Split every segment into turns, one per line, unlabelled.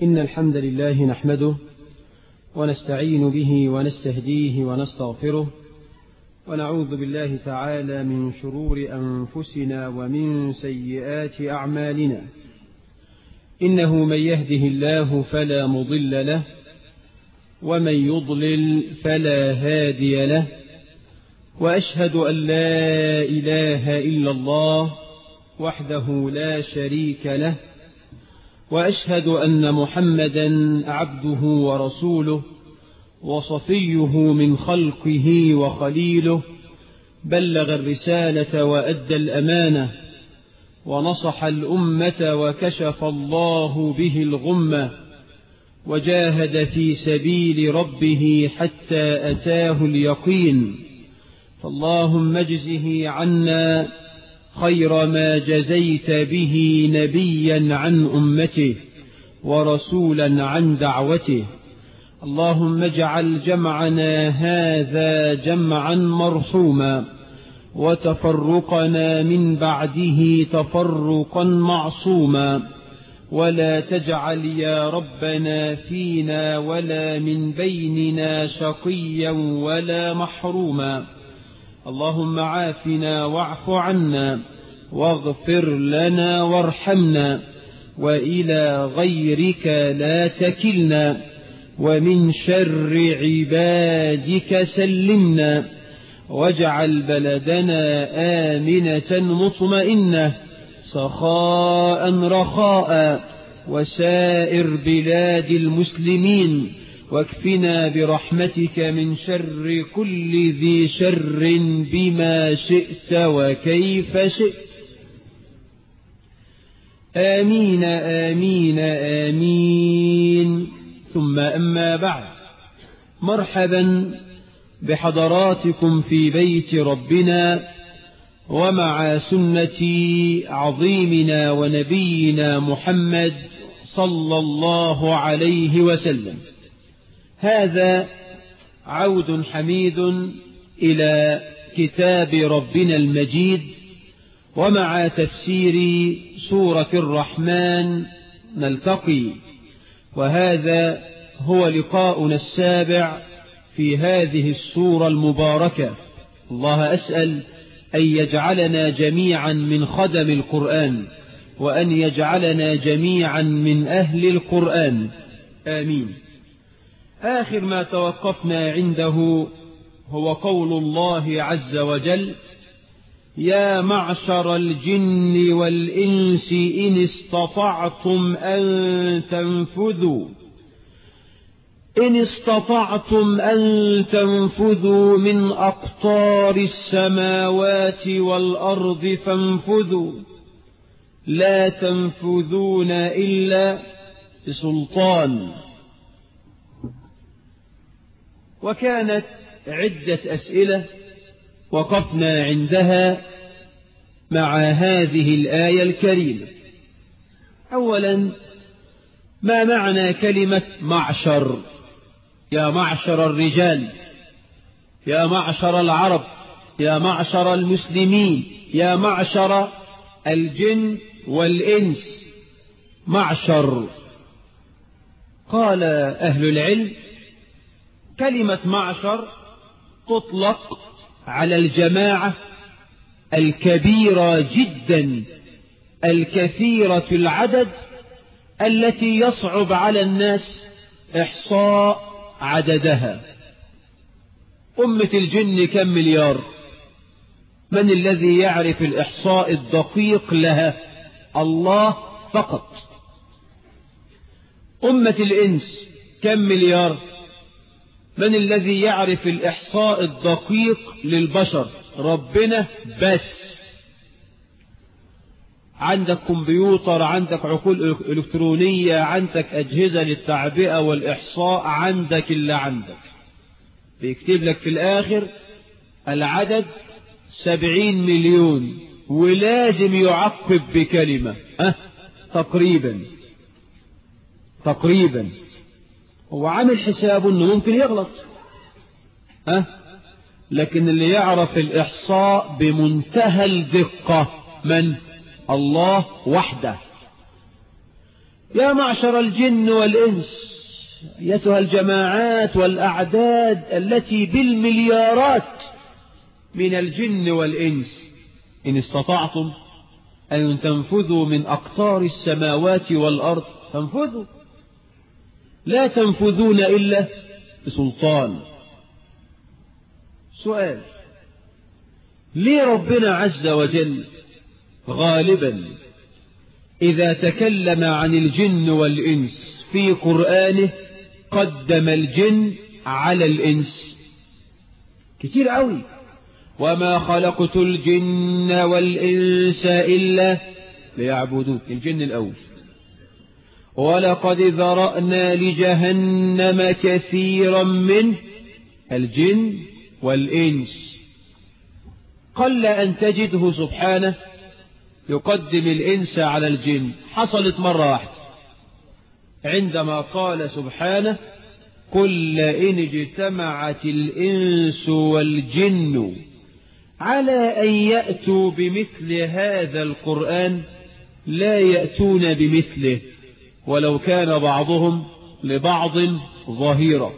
إن الحمد لله نحمده ونستعين به ونستهديه ونستغفره ونعوذ بالله تعالى من شرور أنفسنا ومن سيئات أعمالنا إنه من يهده الله فلا مضل له ومن يضلل فلا هادي له وأشهد أن لا إله إلا الله وحده لا شريك له وأشهد أن محمدا عبده ورسوله وصفيه من خلقه وخليله بلغ الرسالة وأدى الأمانة ونصح الأمة وكشف الله به الغمة وجاهد في سبيل ربه حتى أتاه اليقين فاللهم اجزه عنا خير ما جزيت به نبيا عن أمته ورسولا عن دعوته اللهم اجعل جمعنا هذا جمعا مرحوما وتفرقنا من بعده تفرقا معصوما ولا تجعل يا ربنا فينا ولا من بيننا شقيا ولا محروما اللهم عافنا واعف عنا واغفر لنا وارحمنا وإلى غيرك لا تكلنا ومن شر عبادك سلمنا واجعل بلدنا آمنة مطمئنة سخاء رخاء وسائر بلاد المسلمين واكفنا برحمتك من شر كل ذي شر بما شئت وكيف شئت آمين آمين آمين ثم أما بعد مرحبا بحضراتكم في بيت ربنا ومع سنة عظيمنا ونبينا محمد صلى الله عليه وسلم هذا عود حميد إلى كتاب ربنا المجيد ومع تفسير سورة الرحمن نلتقي وهذا هو لقاؤنا السابع في هذه السورة المباركة الله أسأل أن يجعلنا جميعا من خدم القرآن وأن يجعلنا جميعا من أهل القرآن آمين آخر ما توقفنا عنده هو قول الله عز وجل يا معشر الجن والإنس إن استطعتم أن تنفذوا إن استطعتم أن تنفذوا من أقطار السماوات والأرض فانفذوا لا تنفذون إلا بسلطان وكانت عدة أسئلة وقفنا عندها مع هذه الآية الكريمة أولا ما معنى كلمة معشر يا معشر الرجال يا معشر العرب يا معشر المسلمين يا معشر الجن والإنس معشر قال أهل العلم كلمة معشر تطلق على الجماعة الكبيرة جدا الكثيرة العدد التي يصعب على الناس إحصاء عددها أمة الجن كم مليار من الذي يعرف الإحصاء الدقيق لها الله فقط أمة الإنس كم مليار من الذي يعرف الإحصاء الدقيق للبشر ربنا بس عندك كمبيوتر عندك عقول إلكترونية عندك أجهزة للتعبئة والإحصاء عندك اللي عندك بيكتب لك في الآخر العدد سبعين مليون ولازم يعقب بكلمة أه تقريبا تقريبا هو عامل حسابه انه ممكن يغلط أه لكن اللي يعرف الإحصاء بمنتهى الدقة من الله وحده يا معشر الجن والإنس أيتها الجماعات والأعداد التي بالمليارات من الجن والإنس إن استطعتم أن تنفذوا من أقطار السماوات والأرض فانفذوا لا تنفذون إلا بسلطان سؤال ليه ربنا عز وجل غالبا إذا تكلم عن الجن والإنس في قرآنه قدم الجن على الإنس كتير قوي وما خلقت الجن والإنس إلا ليعبدون الجن الأول ولقد ذرأنا لجهنم كثيرا من الجن والإنس قل أن تجده سبحانه يقدم الإنس على الجن حصلت مرة واحدة عندما قال سبحانه قل إن اجتمعت الإنس والجن على أن يأتوا بمثل هذا القرآن لا يأتون بمثله ولو كان بعضهم لبعض ظهيرا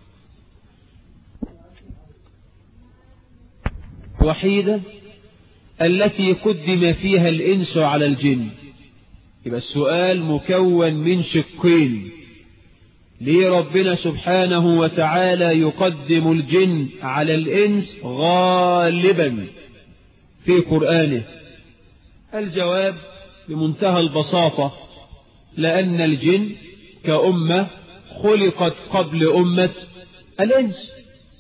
وحيدة التي قدم فيها الإنس على الجن يبقى السؤال مكون من شقين ليه ربنا سبحانه وتعالى يقدم الجن على الإنس غالبا في قرآنه الجواب بمنتهى البساطة لأن الجن كأمة خلقت قبل أمة الإنس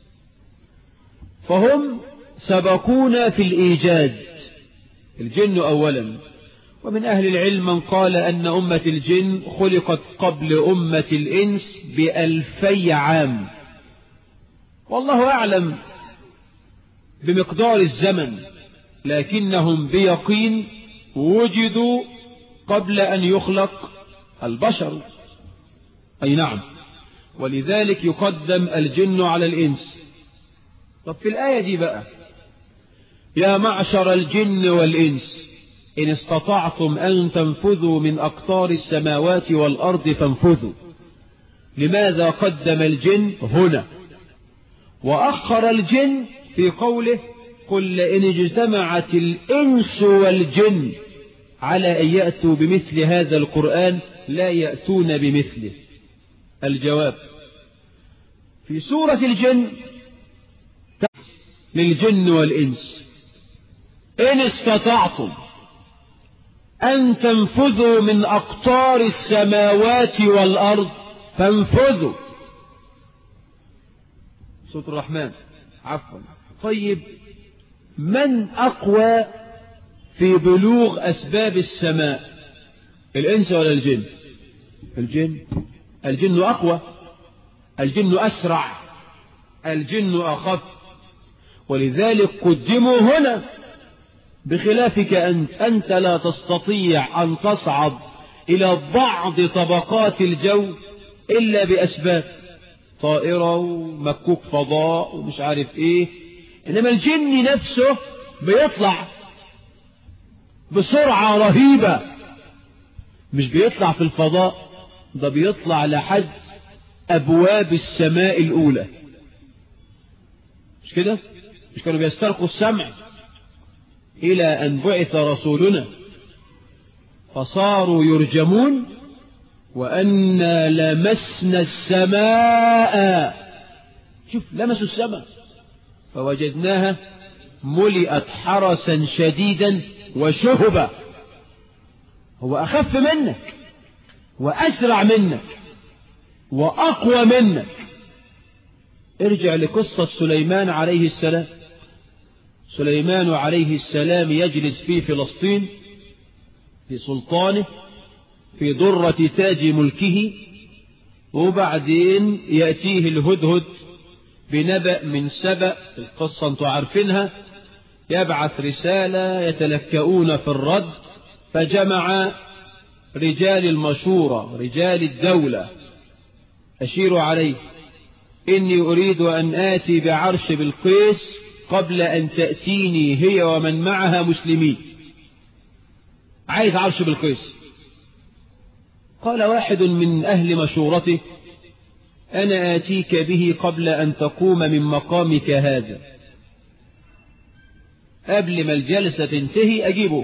فهم سبقونا في الإيجاد الجن أولا ومن أهل العلم من قال أن أمة الجن خلقت قبل أمة الإنس بألفي عام والله أعلم بمقدار الزمن لكنهم بيقين وجدوا قبل أن يخلق البشر أي نعم ولذلك يقدم الجن على الإنس طب في الآية دي بقى يا معشر الجن والإنس إن استطعتم أن تنفذوا من أقطار السماوات والأرض فانفذوا لماذا قدم الجن هنا وأخر الجن في قوله قل إن اجتمعت الإنس والجن على أن يأتوا بمثل هذا القرآن لا يأتون بمثله الجواب في سورة الجن للجن والإنس إن استطعتم أن تنفذوا من أقطار السماوات والأرض فانفذوا سورة الرحمن عفوا طيب من أقوى في بلوغ أسباب السماء الإنس ولا الجن الجن الجن أقوى الجن أسرع الجن أخف ولذلك قدموا هنا بخلافك أنت أنت لا تستطيع أن تصعد إلى بعض طبقات الجو إلا بأسباب طائرة ومكوك فضاء ومش عارف إيه إنما الجن نفسه بيطلع بسرعة رهيبة مش بيطلع في الفضاء ده بيطلع لحد أبواب السماء الأولى مش كده مش كانوا بيسترقوا السمع إلى أن بعث رسولنا فصاروا يرجمون وأنا لمسنا السماء شوف لمسوا السماء فوجدناها ملئت حرسا شديدا وشهبا هو أخف منك وأسرع منك وأقوى منك ارجع لقصة سليمان عليه السلام سليمان عليه السلام يجلس في فلسطين في سلطانه في درة تاج ملكه وبعدين يأتيه الهدهد بنبأ من سبأ القصة انتوا عارفينها يبعث رسالة يتلكؤون في الرد فجمع رجال المشورة رجال الدولة أشير عليه إني أريد أن آتي بعرش بالقيس قبل أن تأتيني هي ومن معها مسلمين عايز عرش بالقيس قال واحد من أهل مشورته أنا آتيك به قبل أن تقوم من مقامك هذا قبل ما الجلسة تنتهي أجيبه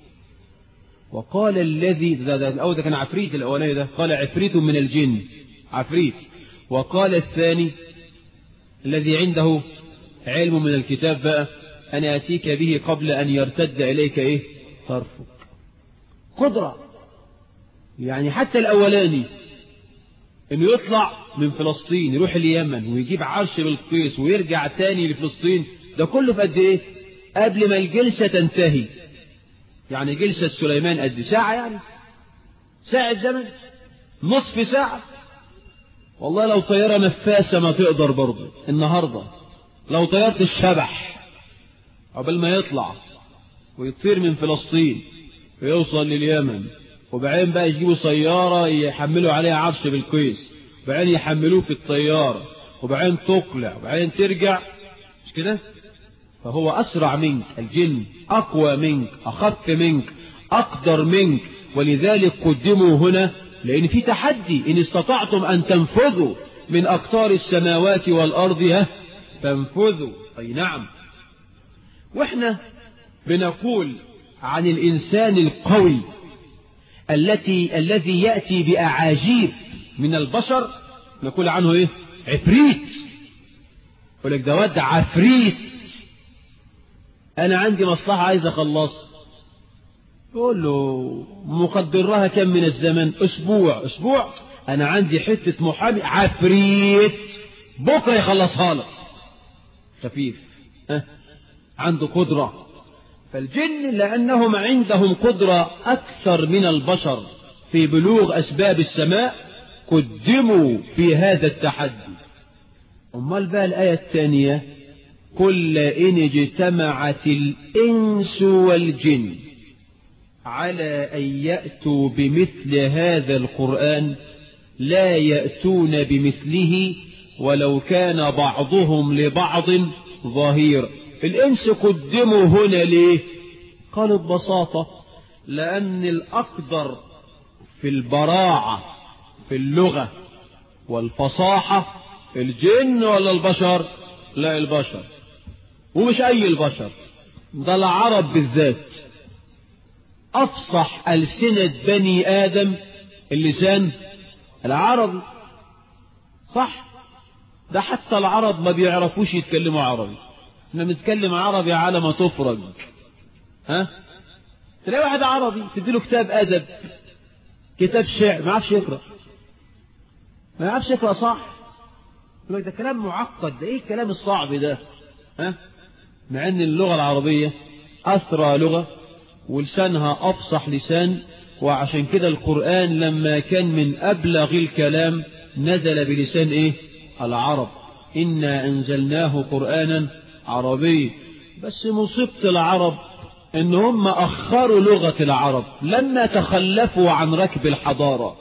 وقال الذي ده, ده الأول ده كان عفريت الأولاني ده قال عفريت من الجن عفريت وقال الثاني الذي عنده علم من الكتاب بقى أنا أتيك به قبل أن يرتد إليك إيه طرفك قدرة يعني حتى الأولاني إنه يطلع من فلسطين يروح اليمن ويجيب عرش بالقيس ويرجع تاني لفلسطين ده كله في قد إيه قبل ما الجلسة تنتهي يعني جلسة سليمان قد ساعة يعني ساعة زمن نصف ساعة والله لو طيارة نفاسة ما تقدر برضه النهاردة لو طيارة الشبح قبل ما يطلع ويطير من فلسطين ويوصل لليمن وبعدين بقى يجيبوا سيارة يحملوا عليها عفش بالقيس وبعدين يحملوه في الطيارة وبعدين تقلع وبعدين ترجع مش كده فهو أسرع منك الجن أقوى منك أخف منك أقدر منك ولذلك قدموا هنا لأن في تحدي إن استطعتم أن تنفذوا من أقطار السماوات والأرض ها فانفذوا أي نعم وإحنا بنقول عن الإنسان القوي التي الذي يأتي بأعاجيب من البشر نقول عنه إيه عفريت يقول لك ده واد عفريت أنا عندي مصلحة عايز أخلصها يقول له مقدرها كم من الزمن أسبوع أسبوع أنا عندي حتة محامي عفريت بكرة يخلصها لك خفيف أه؟ عنده قدرة فالجن لأنهم عندهم قدرة أكثر من البشر في بلوغ أسباب السماء قدموا في هذا التحدي أمال بقى الآية الثانية قل إن اجتمعت الإنس والجن على أن يأتوا بمثل هذا القرآن لا يأتون بمثله ولو كان بعضهم لبعض ظهير الإنس قدموا هنا ليه قالوا ببساطة لأن الأقدر في البراعة في اللغة والفصاحة الجن ولا البشر لا البشر ومش أي البشر ده العرب بالذات أفصح ألسنة بني آدم اللسان العربي صح ده حتى العرب ما بيعرفوش يتكلموا عربي احنا بنتكلم عربي على ما تفرج ها تلاقي واحد عربي تديله كتاب أدب كتاب شعر ما يعرفش يقرأ ما يعرفش يقرأ صح يقول ده كلام معقد ده ايه الكلام الصعب ده ها مع ان اللغة العربية أثرى لغة ولسانها أفصح لسان وعشان كده القرآن لما كان من أبلغ الكلام نزل بلسان إيه العرب إنا أنزلناه قرآنا عربي بس مصيبة العرب إن هم أخروا لغة العرب لما تخلفوا عن ركب الحضارة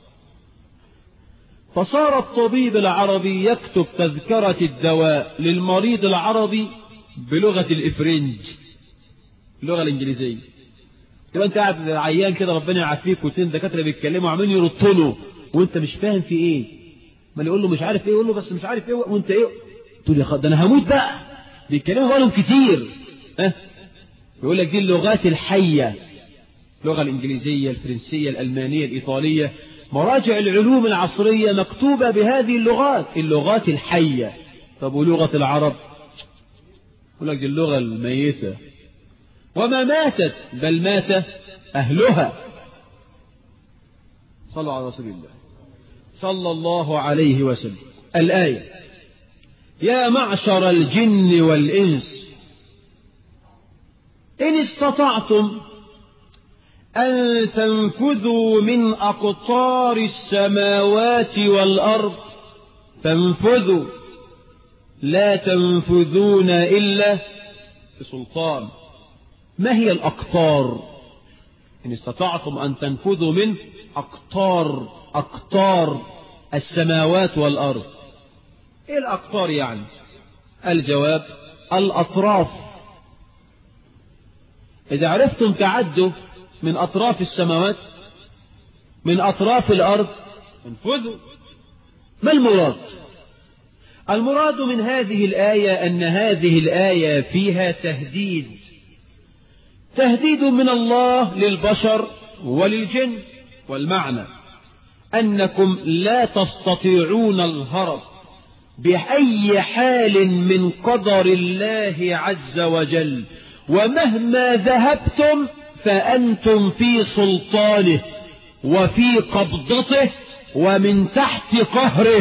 فصار الطبيب العربي يكتب تذكرة الدواء للمريض العربي بلغة الإفرنج اللغة الإنجليزية تبقى أنت قاعد عيان كده ربنا يعافيك واثنين دكاترة بيتكلموا عمالين يرطلوا وأنت مش فاهم في إيه ما يقول له مش عارف إيه يقول له بس مش عارف إيه وأنت إيه تقول يا ده أنا هموت بقى بيتكلموا بالهم كتير ها أه؟ يقول لك دي اللغات الحية اللغة الإنجليزية الفرنسية الألمانية الإيطالية مراجع العلوم العصرية مكتوبة بهذه اللغات اللغات الحية طب ولغة العرب يقول لك دي اللغة الميتة وما ماتت بل مات أهلها صلوا على رسول الله صلى الله عليه وسلم الآية يا معشر الجن والإنس إن استطعتم أن تنفذوا من أقطار السماوات والأرض فانفذوا لا تنفذون إلا بسلطان ما هي الأقطار إن استطعتم أن تنفذوا من أقطار أقطار السماوات والأرض إيه الأقطار يعني الجواب الأطراف إذا عرفتم تعدوا من أطراف السماوات من أطراف الأرض انفذوا ما المراد المراد من هذه الآية أن هذه الآية فيها تهديد تهديد من الله للبشر وللجن والمعنى أنكم لا تستطيعون الهرب بأي حال من قدر الله عز وجل ومهما ذهبتم فأنتم في سلطانه وفي قبضته ومن تحت قهره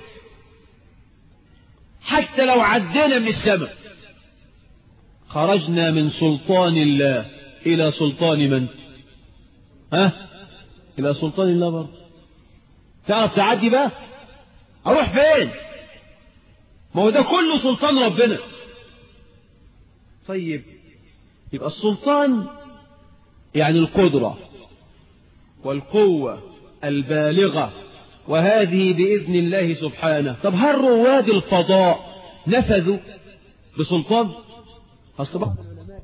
حتى لو عدينا من السماء خرجنا من سلطان الله إلى سلطان من ها إلى سلطان الله برضه تعرف تعدي بقى أروح فين ما هو ده كله سلطان ربنا طيب يبقى السلطان يعني القدرة والقوة البالغة وهذه بإذن الله سبحانه طب هل رواد الفضاء نفذوا بسلطان أصل بعض العلماء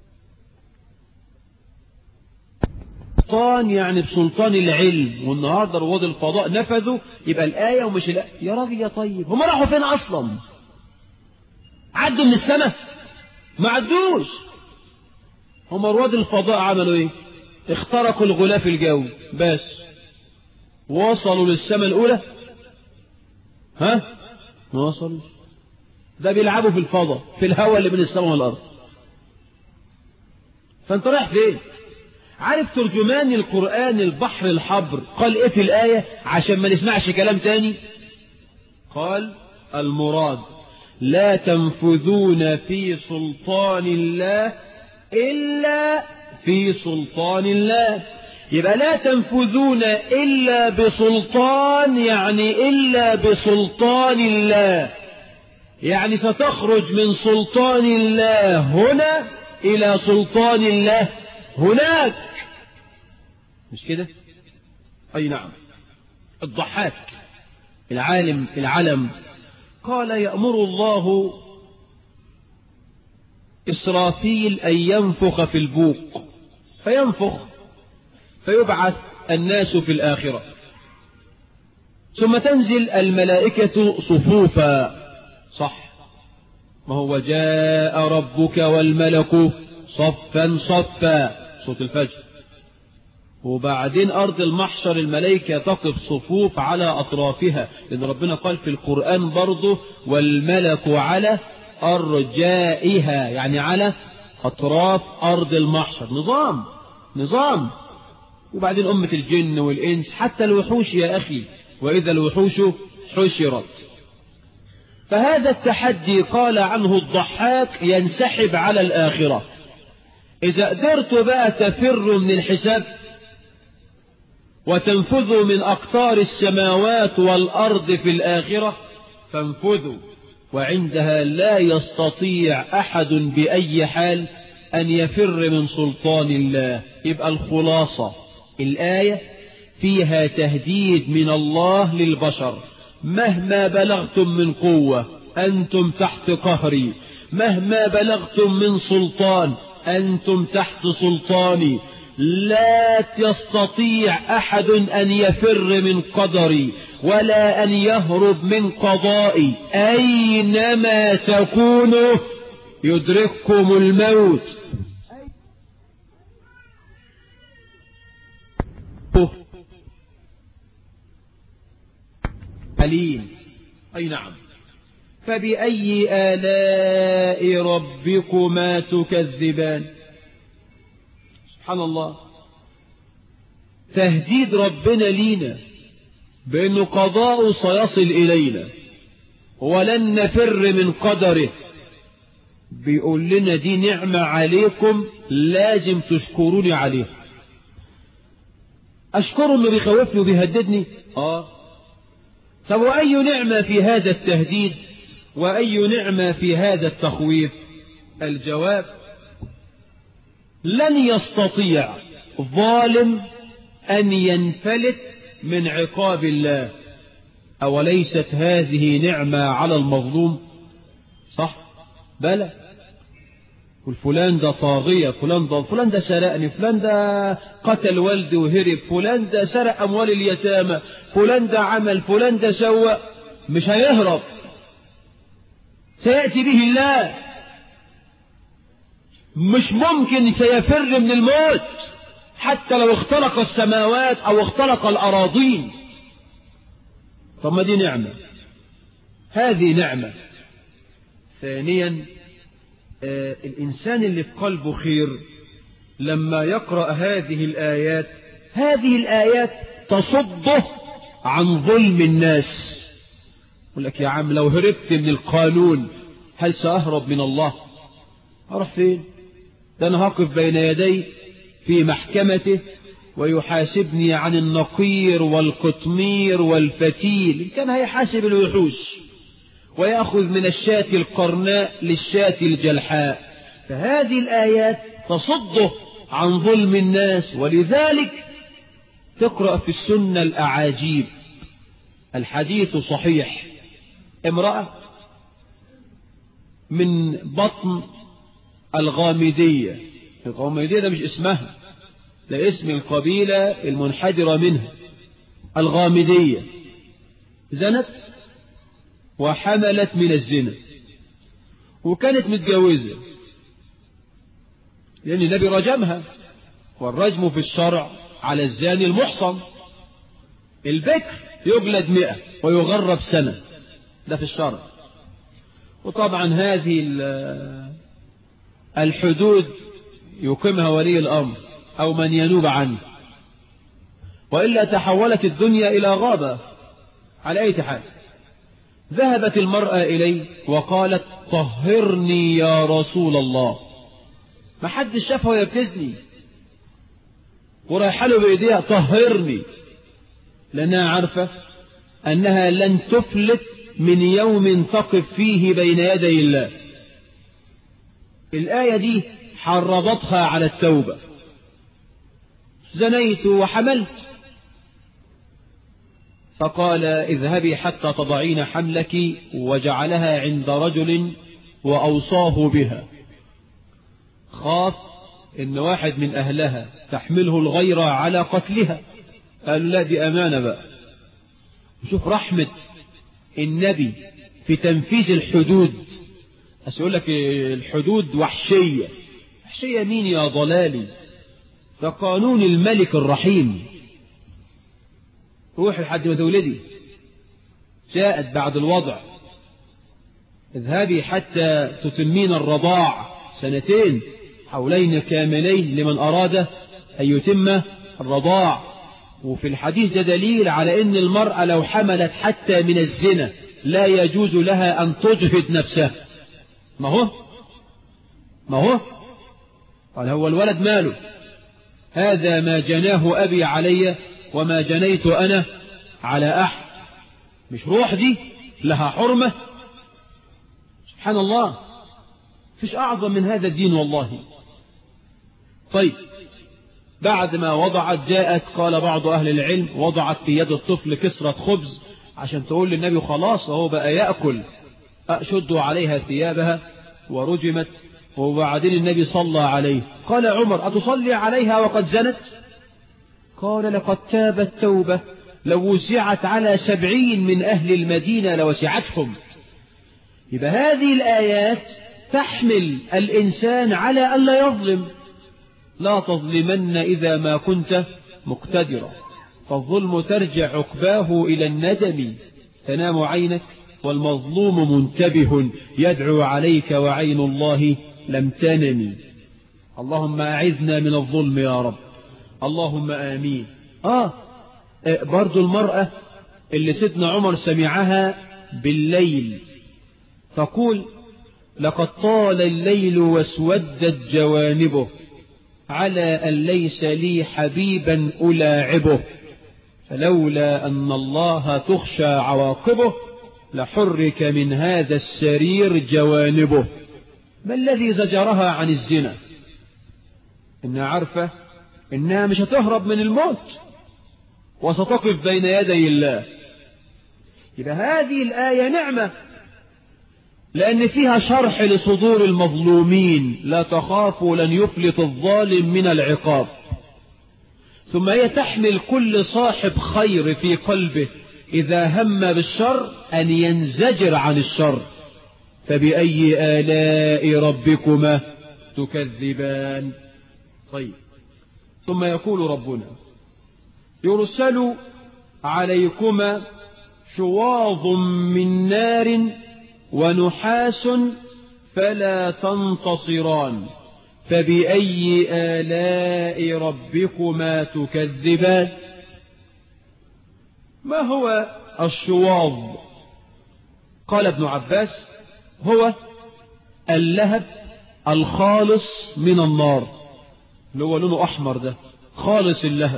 سلطان يعني بسلطان العلم والنهارده رواد الفضاء نفذوا يبقى الآية ومش الآية يا راجل يا طيب هم راحوا فين أصلا عدوا من السماء ما عدوش هم رواد الفضاء عملوا ايه اخترقوا الغلاف الجوي بس وصلوا للسماء الأولى ها ما وصلوش ده بيلعبوا في الفضاء في الهواء اللي بين السماء والأرض فانت رايح فين عارف ترجمان القرآن البحر الحبر قال ايه في الآية عشان ما نسمعش كلام تاني قال المراد لا تنفذون في سلطان الله إلا في سلطان الله يبقى لا تنفذون إلا بسلطان يعني إلا بسلطان الله يعني ستخرج من سلطان الله هنا إلى سلطان الله هناك مش كده أي نعم الضحاك العالم العلم قال يأمر الله إسرافيل أن ينفخ في البوق فينفخ فيبعث الناس في الآخرة ثم تنزل الملائكة صفوفا صح ما هو جاء ربك والملك صفا صفا صوت الفجر وبعدين أرض المحشر الملائكة تقف صفوف على أطرافها لأن ربنا قال في القرآن برضه والملك على أرجائها يعني على أطراف أرض المحشر نظام نظام وبعدين أمة الجن والإنس حتى الوحوش يا أخي وإذا الوحوش حشرت فهذا التحدي قال عنه الضحاك ينسحب على الآخرة إذا قدرت بقى تفر من الحساب وتنفذوا من أقطار السماوات والأرض في الآخرة فانفذوا وعندها لا يستطيع أحد بأي حال أن يفر من سلطان الله يبقى الخلاصة الآية فيها تهديد من الله للبشر مهما بلغتم من قوة أنتم تحت قهري مهما بلغتم من سلطان أنتم تحت سلطاني لا يستطيع أحد أن يفر من قدري ولا أن يهرب من قضائي أينما تكونوا يدرككم الموت أليم أي نعم فبأي آلاء ربكما تكذبان سبحان الله تهديد ربنا لينا بأن قضاء سيصل إلينا ولن نفر من قدره بيقول لنا دي نعمة عليكم لازم تشكروني عليها أشكره إنه بيخوفني وبيهددني آه طب وأي نعمة في هذا التهديد وأي نعمة في هذا التخويف الجواب لن يستطيع ظالم أن ينفلت من عقاب الله أوليست هذه نعمة على المظلوم صح بلى والفلان ده طاغية فلان ده فلان ده سرقني فلان ده قتل والدي وهرب فلان ده سرق أموال اليتامى فلان ده عمل فلان ده سوى مش هيهرب سيأتي به الله مش ممكن سيفر من الموت حتى لو اختلق السماوات أو اختلق الأراضين طب ما دي نعمة هذه نعمة ثانيا آه الإنسان اللي في قلبه خير لما يقرأ هذه الآيات هذه الآيات تصده عن ظلم الناس يقول لك يا عم لو هربت من القانون هل سأهرب من الله أروح فين ده أنا هقف بين يدي في محكمته ويحاسبني عن النقير والقطمير والفتيل كان هيحاسب الوحوش ويأخذ من الشاة القرناء للشاة الجلحاء فهذه الآيات تصده عن ظلم الناس ولذلك تقرأ في السنة الأعاجيب الحديث صحيح امرأة من بطن الغامدية الغامدية ده مش اسمها ده اسم القبيلة المنحدرة منها الغامدية زنت وحملت من الزنا وكانت متجوزة لأن النبي رجمها والرجم في الشرع على الزاني المحصن البكر يجلد مئة ويغرب سنة ده في الشرع وطبعا هذه الحدود يقيمها ولي الأمر أو من ينوب عنه وإلا تحولت الدنيا إلى غابة على أي حال ذهبت المرأة إليه وقالت طهرني يا رسول الله ما حد شافها وهي بتزني ورايحة له بإيديها طهرني لأنها عارفة أنها لن تفلت من يوم تقف فيه بين يدي الله الآية دي حرضتها على التوبة زنيت وحملت فقال اذهبي حتى تضعين حملك وجعلها عند رجل وأوصاه بها خاف إن واحد من أهلها تحمله الغيرة على قتلها قالوا لا دي أمانة بقى شوف رحمة النبي في تنفيذ الحدود أسأل لك الحدود وحشية وحشية مين يا ضلالي ده قانون الملك الرحيم روح لحد ما تولدي جاءت بعد الوضع اذهبي حتى تتمين الرضاع سنتين حولين كاملين لمن أراد أن يتم الرضاع وفي الحديث ده دليل على أن المرأة لو حملت حتى من الزنا لا يجوز لها أن تجهد نفسها ما هو ما هو قال هو الولد ماله هذا ما جناه أبي علي وما جنيت أنا على أحد مش روح دي لها حرمة سبحان الله فيش أعظم من هذا الدين والله طيب بعد ما وضعت جاءت قال بعض أهل العلم وضعت في يد الطفل كسرة خبز عشان تقول للنبي خلاص هو بقى يأكل أشد عليها ثيابها ورجمت وبعدين النبي صلى عليه قال عمر أتصلي عليها وقد زنت قال لقد تابت توبة لو وسعت على سبعين من أهل المدينة لوسعتهم يبقى هذه الآيات تحمل الإنسان على ألا يظلم لا تظلمن إذا ما كنت مقتدرا فالظلم ترجع عقباه إلى الندم تنام عينك والمظلوم منتبه يدعو عليك وعين الله لم تنم اللهم أعذنا من الظلم يا رب اللهم آمين آه برضو المرأة اللي سيدنا عمر سمعها بالليل تقول لقد طال الليل واسودت جوانبه على أن ليس لي حبيبا ألاعبه فلولا أن الله تخشى عواقبه لحرك من هذا السرير جوانبه ما الذي زجرها عن الزنا إنها عارفة إنها مش هتهرب من الموت وستقف بين يدي الله إذا هذه الآية نعمة لأن فيها شرح لصدور المظلومين لا تخافوا لن يفلت الظالم من العقاب ثم هي تحمل كل صاحب خير في قلبه إذا هم بالشر أن ينزجر عن الشر فبأي آلاء ربكما تكذبان طيب ثم يقول ربنا يرسل عليكما شواظ من نار ونحاس فلا تنتصران فبأي آلاء ربكما تكذبان ما هو الشواظ قال ابن عباس هو اللهب الخالص من النار اللي هو لونه أحمر ده خالص اللهب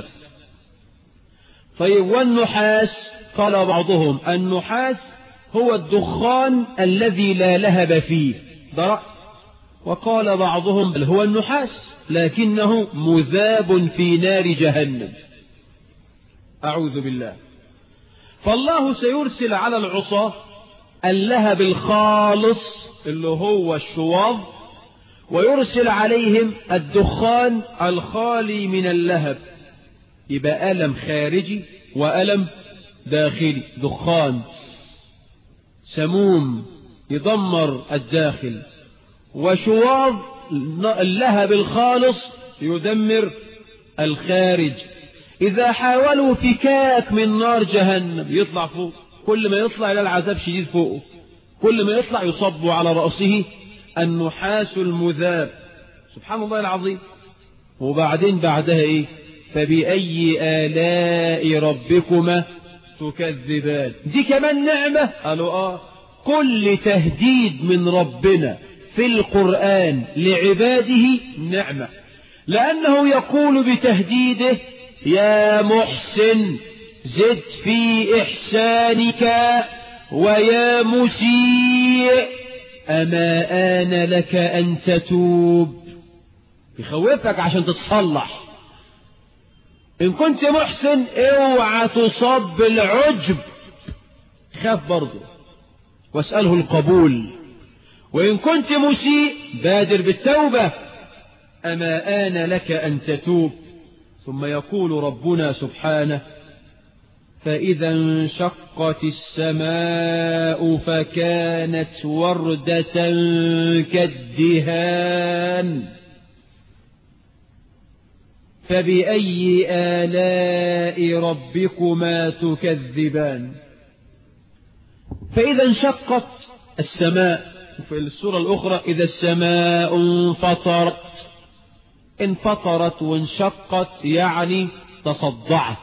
طيب والنحاس قال بعضهم النحاس هو الدخان الذي لا لهب فيه ده وقال بعضهم بل هو النحاس لكنه مذاب في نار جهنم أعوذ بالله فالله سيرسل على العصاة اللهب الخالص اللي هو الشواظ ويرسل عليهم الدخان الخالي من اللهب يبقى ألم خارجي وألم داخلي دخان سموم يدمر الداخل وشواظ اللهب الخالص يدمر الخارج إذا حاولوا فكاك من نار جهنم يطلع فوق كل ما يطلع إلى العذاب شديد فوقه كل ما يطلع يصب على رأسه النحاس المذاب سبحان الله العظيم وبعدين بعدها إيه فبأي آلاء ربكما تكذبان دي كمان نعمة قالوا آه كل تهديد من ربنا في القرآن لعباده نعمة لأنه يقول بتهديده يا محسن زد في إحسانك ويا مسيء أما آن لك أن تتوب يخوفك عشان تتصلح إن كنت محسن اوعى تصاب بالعجب خاف برضه واسأله القبول وإن كنت مسيء بادر بالتوبة أما آن لك أن تتوب ثم يقول ربنا سبحانه فإذا انشقت السماء فكانت وردة كالدهان فبأي آلاء ربكما تكذبان فإذا انشقت السماء في السورة الأخرى إذا السماء انفطرت انفطرت وانشقت يعني تصدعت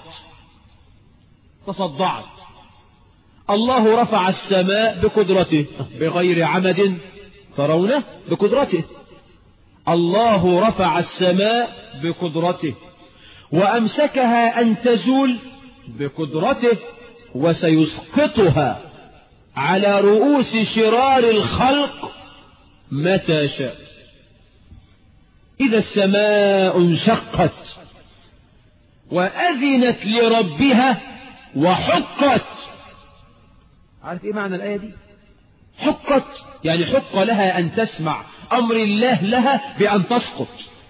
تصدعت الله رفع السماء بقدرته بغير عمد ترونه بقدرته الله رفع السماء بقدرته وأمسكها أن تزول بقدرته وسيسقطها على رؤوس شرار الخلق متى شاء إذا السماء انشقت وأذنت لربها وحقت عارف إيه معنى الآية دي حقت يعني حق لها أن تسمع أمر الله لها بأن تسقط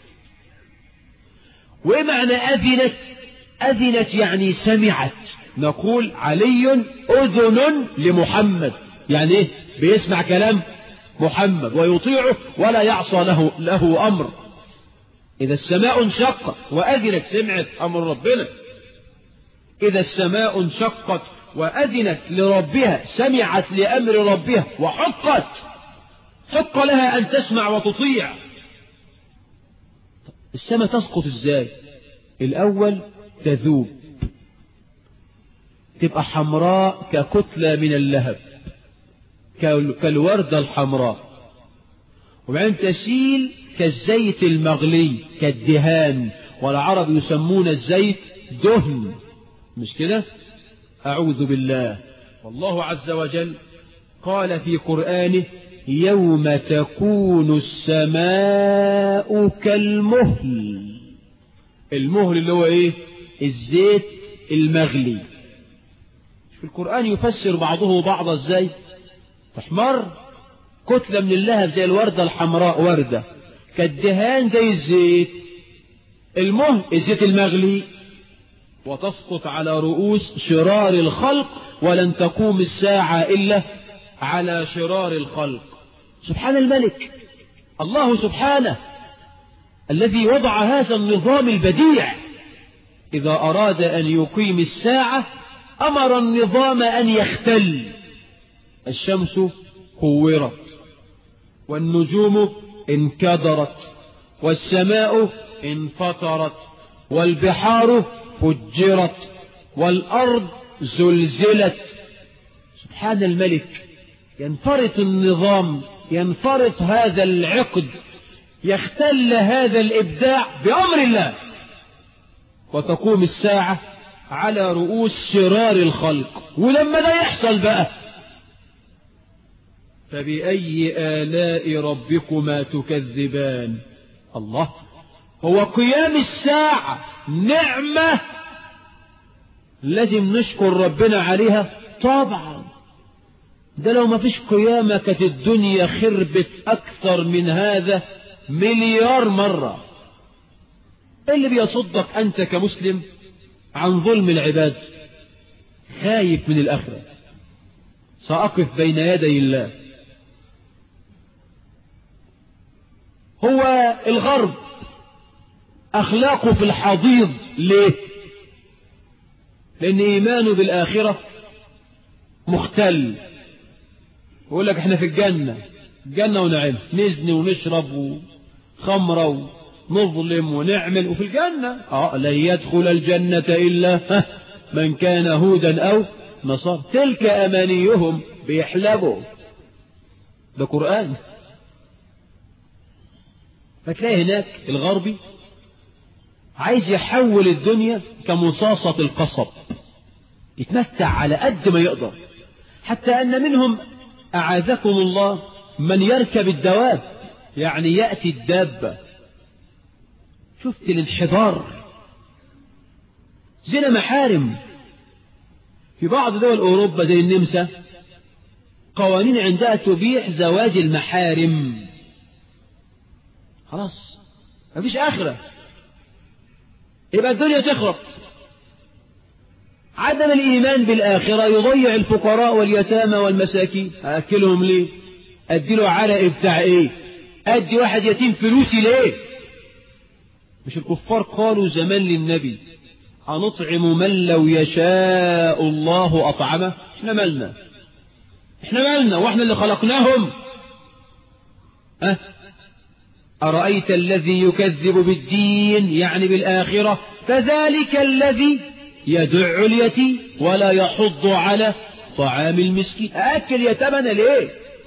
وإيه معنى أذنت أذنت يعني سمعت نقول علي أذن لمحمد يعني إيه بيسمع كلام محمد ويطيعه ولا يعصى له, له أمر إذا السماء انشقت وأذنت سمعت أمر ربنا إذا السماء انشقت وأذنت لربها سمعت لأمر ربها وحقت حق لها أن تسمع وتطيع السماء تسقط ازاي الأول تذوب تبقى حمراء ككتلة من اللهب كالوردة الحمراء وبعدين تسيل كالزيت المغلي كالدهان والعرب يسمون الزيت دهن مش كده أعوذ بالله والله عز وجل قال في قرآنه يوم تكون السماء كالمهل المهل اللي هو ايه الزيت المغلي في القرآن يفسر بعضه بعضا ازاي تحمر كتلة من اللهب زي الوردة الحمراء وردة كالدهان زي الزيت المهم الزيت المغلي وتسقط على رؤوس شرار الخلق ولن تقوم الساعة إلا على شرار الخلق سبحان الملك الله سبحانه الذي وضع هذا النظام البديع إذا أراد أن يقيم الساعة أمر النظام أن يختل الشمس كورت والنجوم انكدرت والسماء انفطرت والبحار فجرت والأرض زلزلت سبحان الملك ينفرط النظام ينفرط هذا العقد يختل هذا الإبداع بأمر الله وتقوم الساعة على رؤوس شرار الخلق ولما ده يحصل بقى فبأي آلاء ربكما تكذبان الله هو قيام الساعة نعمة لازم نشكر ربنا عليها طبعا ده لو ما فيش قيامة كانت الدنيا خربت أكثر من هذا مليار مرة إيه اللي بيصدق أنت كمسلم عن ظلم العباد خايف من الآخرة سأقف بين يدي الله هو الغرب أخلاقه في الحضيض ليه لأن إيمانه بالآخرة مختل يقول لك احنا في الجنة الجنة ونعم نزني ونشرب وخمرة ونظلم ونعمل وفي الجنة اه لن يدخل الجنة إلا من كان هودا أو نصارى تلك أمانيهم بيحلبوا ده قرآن فتلاقي هناك الغربي عايز يحول الدنيا كمصاصة القصب يتمتع على قد ما يقدر حتى أن منهم أعاذكم الله من يركب الدواب يعني يأتي الدابة شفت الانحدار زنا محارم في بعض دول أوروبا زي النمسا قوانين عندها تبيح زواج المحارم خلاص مفيش آخرة يبقى الدنيا تخرب عدم الإيمان بالآخرة يضيع الفقراء واليتامى والمساكين أكلهم ليه أدي له على بتاع إيه أدي واحد يتيم فلوسي ليه مش الكفار قالوا زمان للنبي أنطعم من لو يشاء الله أطعمه احنا مالنا احنا مالنا واحنا اللي خلقناهم أه؟ أرأيت الذي يكذب بالدين يعني بالآخرة فذلك الذي يدع اليتيم ولا يحض على طعام المسكين أكل يتمنى ليه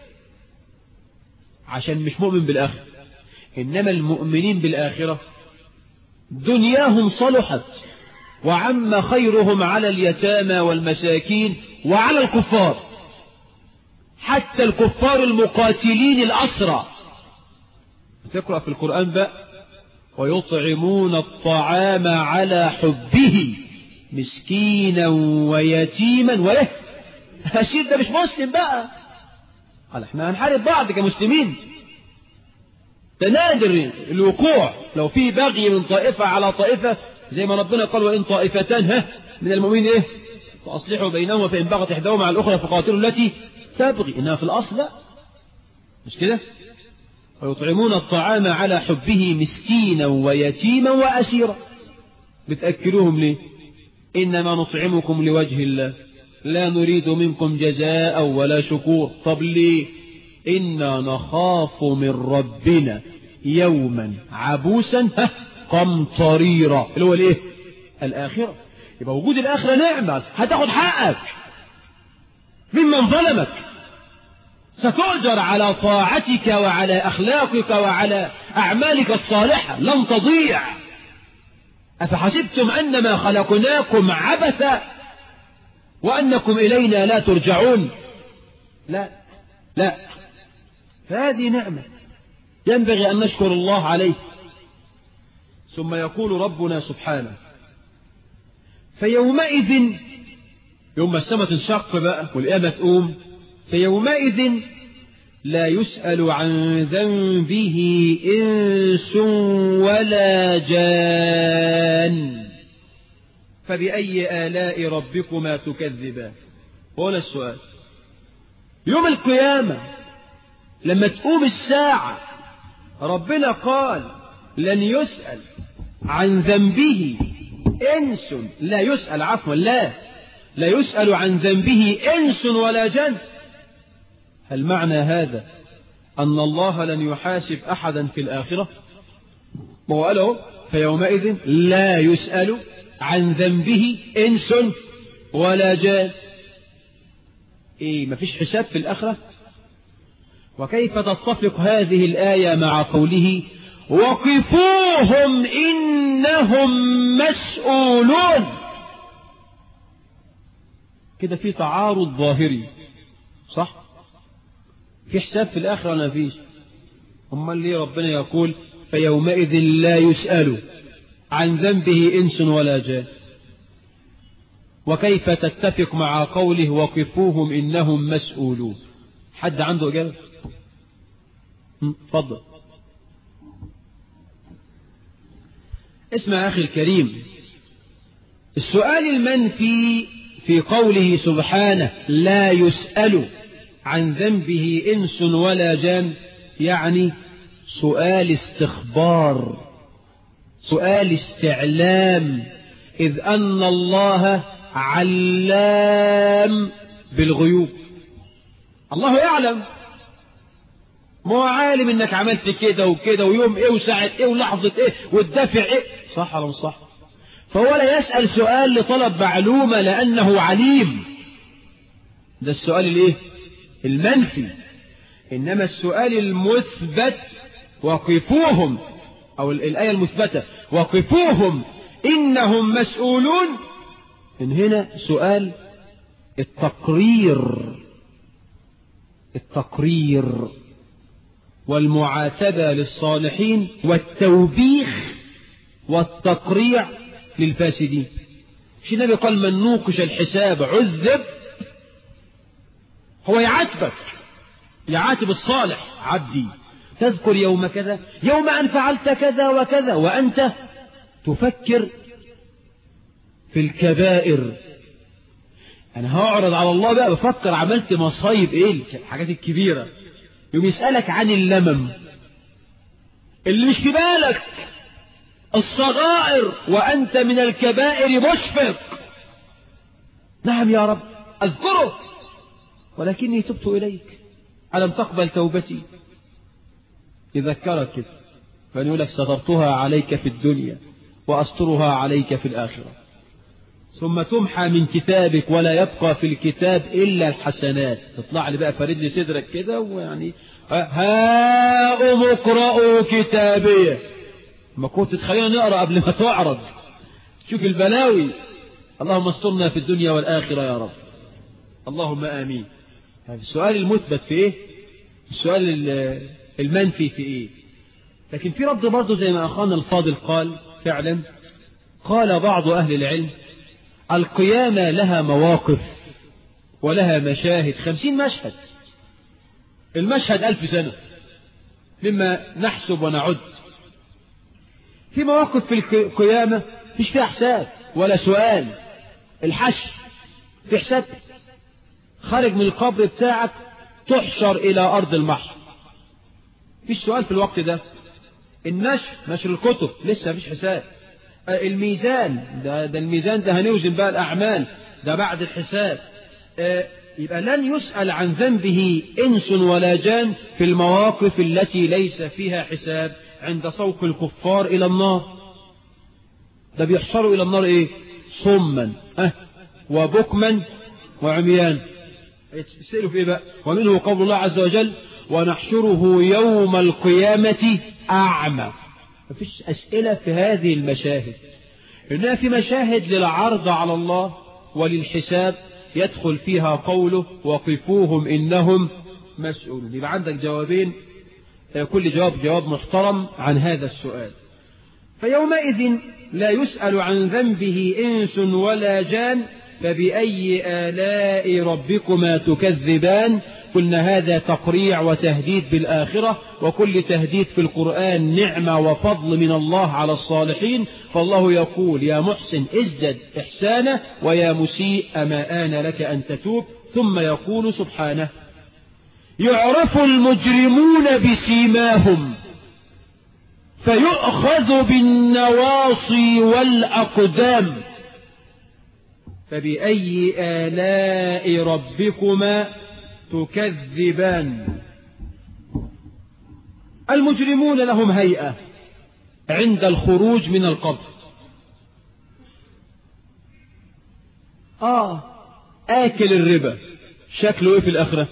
عشان مش مؤمن بالآخرة إنما المؤمنين بالآخرة دنياهم صلحت وعم خيرهم على اليتامى والمساكين وعلى الكفار حتى الكفار المقاتلين الأسرى تقرأ في القرآن بقى ويطعمون الطعام على حبه مسكينا ويتيما وله الشيء ده مش مسلم بقى قال احنا هنحارب بعض كمسلمين ده نادر الوقوع لو في بغي من طائفة على طائفة زي ما ربنا قال وإن طائفتان ها من المؤمنين إيه فأصلحوا بينهما فإن بغت إحداهما على الأخرى فقاتلوا التي تبغي إنها في الأصل لا مش كده ويطعمون الطعام على حبه مسكينا ويتيما وأسيرا بتأكلوهم ليه إنما نطعمكم لوجه الله لا نريد منكم جزاء ولا شكور طب ليه إنا نخاف من ربنا يوما عبوسا قمطريرا اللي هو الايه الآخرة يبقى وجود الآخرة نعمة هتاخد حقك ممن ظلمك ستؤجر على طاعتك وعلى أخلاقك وعلى أعمالك الصالحة لن تضيع أفحسبتم أنما خلقناكم عبثا وأنكم إلينا لا ترجعون لا لا فهذه نعمة ينبغي أن نشكر الله عليه ثم يقول ربنا سبحانه فيومئذ يوم السماء تنشق بقى والقيامة تقوم فيومئذ لا يسأل عن ذنبه إنس ولا جان فبأي آلاء ربكما تكذبان هنا السؤال يوم القيامة لما تقوم الساعة ربنا قال لن يسأل عن ذنبه إنس لا يسأل عفوا لا لا يسأل عن ذنبه إنس ولا جن هل معنى هذا أن الله لن يحاسب أحدا في الآخرة ما هو قاله فيومئذ لا يسأل عن ذنبه إنس ولا جان إيه مفيش حساب في الآخرة وكيف تتفق هذه الآية مع قوله وقفوهم إنهم مسؤولون كده في تعارض ظاهري صح في حساب في الآخرة ولا فيش أمال ليه ربنا يقول فيومئذ لا يسأل عن ذنبه إنس ولا جان وكيف تتفق مع قوله وقفوهم إنهم مسؤولون حد عنده إجابة تفضل اسمع أخي الكريم السؤال المنفي في قوله سبحانه لا يسأل عن ذنبه إنس ولا جان يعني سؤال استخبار سؤال استعلام إذ أن الله علام بالغيوب الله يعلم ما هو عالم انك عملت كده وكده ويوم ايه وساعة ايه ولحظة ايه والدافع ايه صح ولا مش صح فهو لا يسأل سؤال لطلب معلومة لأنه عليم ده السؤال الايه المنفي إنما السؤال المثبت وقفوهم أو الآية المثبتة وقفوهم إنهم مسؤولون من هنا سؤال التقرير التقرير والمعاتبة للصالحين والتوبيخ والتقريع للفاسدين مش النبي قال من نوقش الحساب عذب هو يعاتبك يعاتب الصالح عبدي تذكر يوم كذا يوم أن فعلت كذا وكذا وأنت تفكر في الكبائر أنا هعرض على الله بقى بفكر عملت مصايب إيه الحاجات الكبيرة يوم يسألك عن اللمم اللي مش في بالك الصغائر وأنت من الكبائر مشفق نعم يا رب أذكره ولكني تبت إليك ألم تقبل توبتي يذكرك كده فنقول لك سترتها عليك في الدنيا وأسترها عليك في الآخرة ثم تمحى من كتابك ولا يبقى في الكتاب إلا الحسنات تطلع لي بقى فرد لي صدرك كده ويعني هاؤم اقرأوا كتابيه ما كنت تخلينا نقرأ قبل ما تعرض شوف البلاوي اللهم استرنا في الدنيا والآخرة يا رب اللهم آمين السؤال المثبت في إيه السؤال المنفي في إيه لكن في رد برضه زي ما أخانا الفاضل قال فعلا قال بعض أهل العلم القيامة لها مواقف ولها مشاهد خمسين مشهد المشهد ألف سنة مما نحسب ونعد في مواقف في القيامة مش فيها حساب ولا سؤال الحشر في حساب خارج من القبر بتاعك تحشر إلى أرض المحشر فيش سؤال في الوقت ده النشر نشر الكتب لسه مفيش حساب الميزان ده, ده الميزان ده هنوزن بقى الأعمال ده بعد الحساب يبقى لن يسأل عن ذنبه إنس ولا جان في المواقف التي ليس فيها حساب عند سوق الكفار إلى النار ده بيحشروا إلى النار إيه صما أه وبكما وعميان يسألوا في إيه بقى ومنه قول الله عز وجل ونحشره يوم القيامة أعمى مفيش أسئلة في هذه المشاهد إنها في مشاهد للعرض على الله وللحساب يدخل فيها قوله وقفوهم إنهم مسؤولون يبقى عندك جوابين كل جواب جواب محترم عن هذا السؤال فيومئذ لا يسأل عن ذنبه إنس ولا جان فبأي آلاء ربكما تكذبان قلنا هذا تقريع وتهديد بالآخرة وكل تهديد في القرآن نعمة وفضل من الله على الصالحين فالله يقول يا محسن ازدد إحسانا ويا مسيء أما آن لك أن تتوب ثم يقول سبحانه يعرف المجرمون بسيماهم فيؤخذ بالنواصي والأقدام فبأي آلاء ربكما تكذبان المجرمون لهم هيئة عند الخروج من القبر آه آكل الربا شكله إيه في الآخرة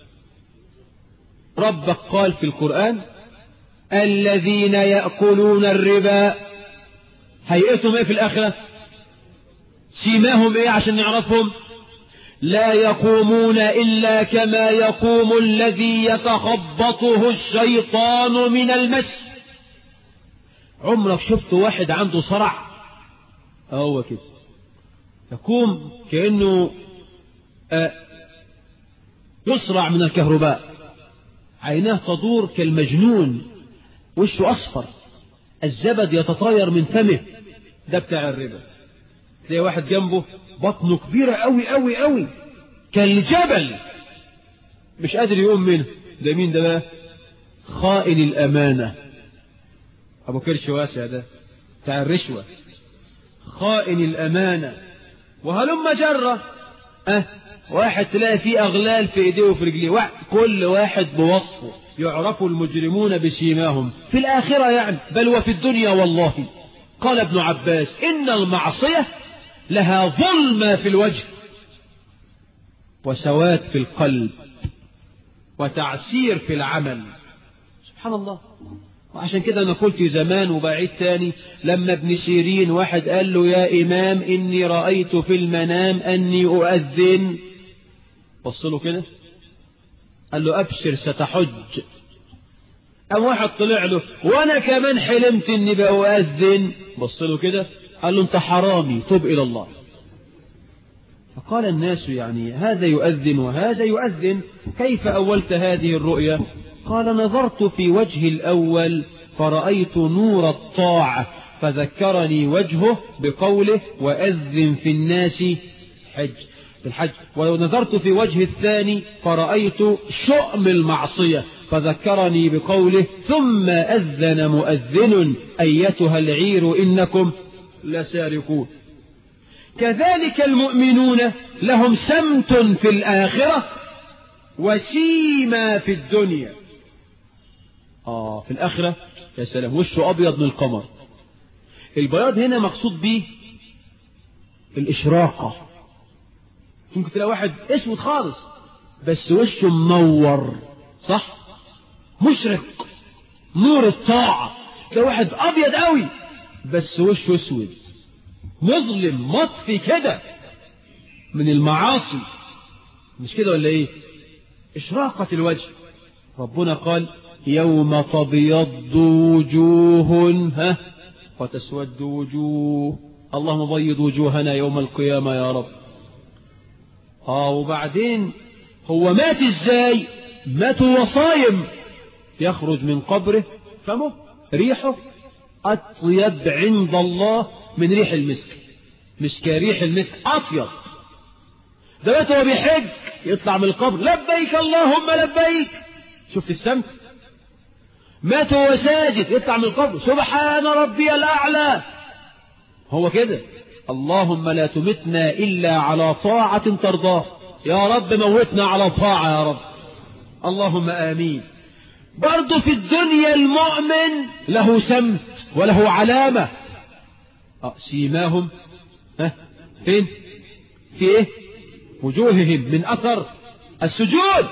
ربك قال في القرآن الذين يأكلون الربا هيئتهم إيه في الآخرة سيماهم إيه عشان نعرفهم لا يقومون إلا كما يقوم الذي يتخبطه الشيطان من المس عمرك شفت واحد عنده صرع هو كده يقوم كأنه آه يصرع من الكهرباء عيناه تدور كالمجنون وشه أصفر الزبد يتطاير من فمه ده بتاع الربا تلاقي واحد جنبه بطنه كبيرة قوي قوي قوي كالجبل مش قادر يقوم منه ده مين ده بقى خائن الأمانة أبو كرش واسع ده بتاع الرشوة خائن الأمانة وهلم جرة أه واحد تلاقي فيه أغلال في إيديه وفي رجليه واحد كل واحد بوصفه يعرف المجرمون بسيماهم في الآخرة يعني بل وفي الدنيا والله قال ابن عباس إن المعصية لها ظلمة في الوجه وسواد في القلب وتعسير في العمل سبحان الله وعشان كده أنا قلت زمان وبعيد تاني لما ابن سيرين واحد قال له يا إمام إني رأيت في المنام أني أؤذن بص له كده قال له أبشر ستحج أم واحد طلع له وأنا كمان حلمت إني بأؤذن بص له كده قال له أنت حرامي تب إلى الله فقال الناس يعني هذا يؤذن وهذا يؤذن كيف أولت هذه الرؤيا قال نظرت في وجه الأول فرأيت نور الطاعة فذكرني وجهه بقوله وأذن في الناس حج في الحج ولو نظرت في وجه الثاني فرأيت شؤم المعصية فذكرني بقوله ثم أذن مؤذن أيتها العير إنكم لسارقون كذلك المؤمنون لهم سمت في الآخرة وسيما في الدنيا آه في الآخرة يا سلام وشه أبيض من القمر البياض هنا مقصود به الإشراقة ممكن تلاقي واحد اسود خالص بس وشه منور صح مشرق نور الطاعة ده واحد أبيض قوي بس وشه اسود مظلم مطفي كده من المعاصي مش كده ولا ايه اشراقة الوجه ربنا قال يوم تبيض وجوه ها وتسود وجوه اللهم بيض وجوهنا يوم القيامة يا رب اه وبعدين هو مات ازاي مات وصايم يخرج من قبره فمه ريحه أطيب عند الله من ريح المسك مش كريح المسك أطيب دلوقتي هو بيحج يطلع من القبر لبيك اللهم لبيك شفت السمت مات وهو ساجد يطلع من القبر سبحان ربي الأعلى هو كده اللهم لا تمتنا إلا على طاعة ترضاه يا رب موتنا على طاعة يا رب اللهم آمين برضه في الدنيا المؤمن له سمت وله علامة أه سيماهم ها فين في ايه وجوههم من أثر السجود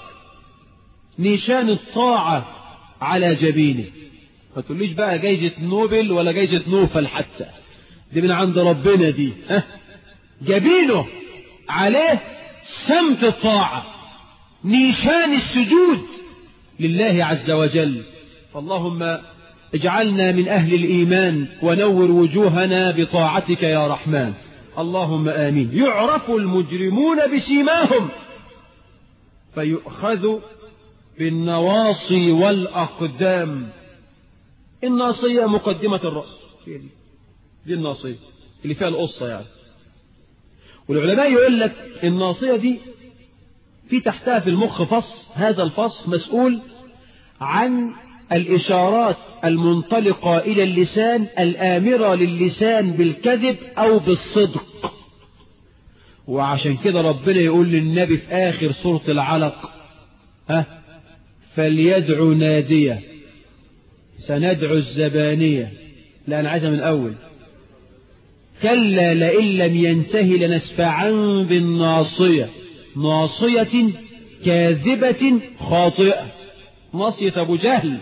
نيشان الطاعة على جبينه ما تقوليش بقى جايزة نوبل ولا جايزة نوفل حتى دي من عند ربنا دي ها جبينه عليه سمت الطاعة نيشان السجود لله عز وجل اللهم اجعلنا من أهل الإيمان ونور وجوهنا بطاعتك يا رحمن اللهم آمين يعرف المجرمون بسيماهم فيؤخذ بالنواصي والأقدام الناصية مقدمة الرأس هي دي دي الناصية اللي فيها القصة يعني والعلماء يقول لك الناصية دي في تحتها في المخ فص هذا الفص مسؤول عن الإشارات المنطلقة إلى اللسان الآمرة للسان بالكذب أو بالصدق وعشان كده ربنا يقول للنبي في آخر سورة العلق ها فليدعو نادية سندعو الزبانية لا أنا عايزها من أول كلا لئن لم ينتهي لنسفعا بالناصية ناصية كاذبة خاطئة ناصية أبو جهل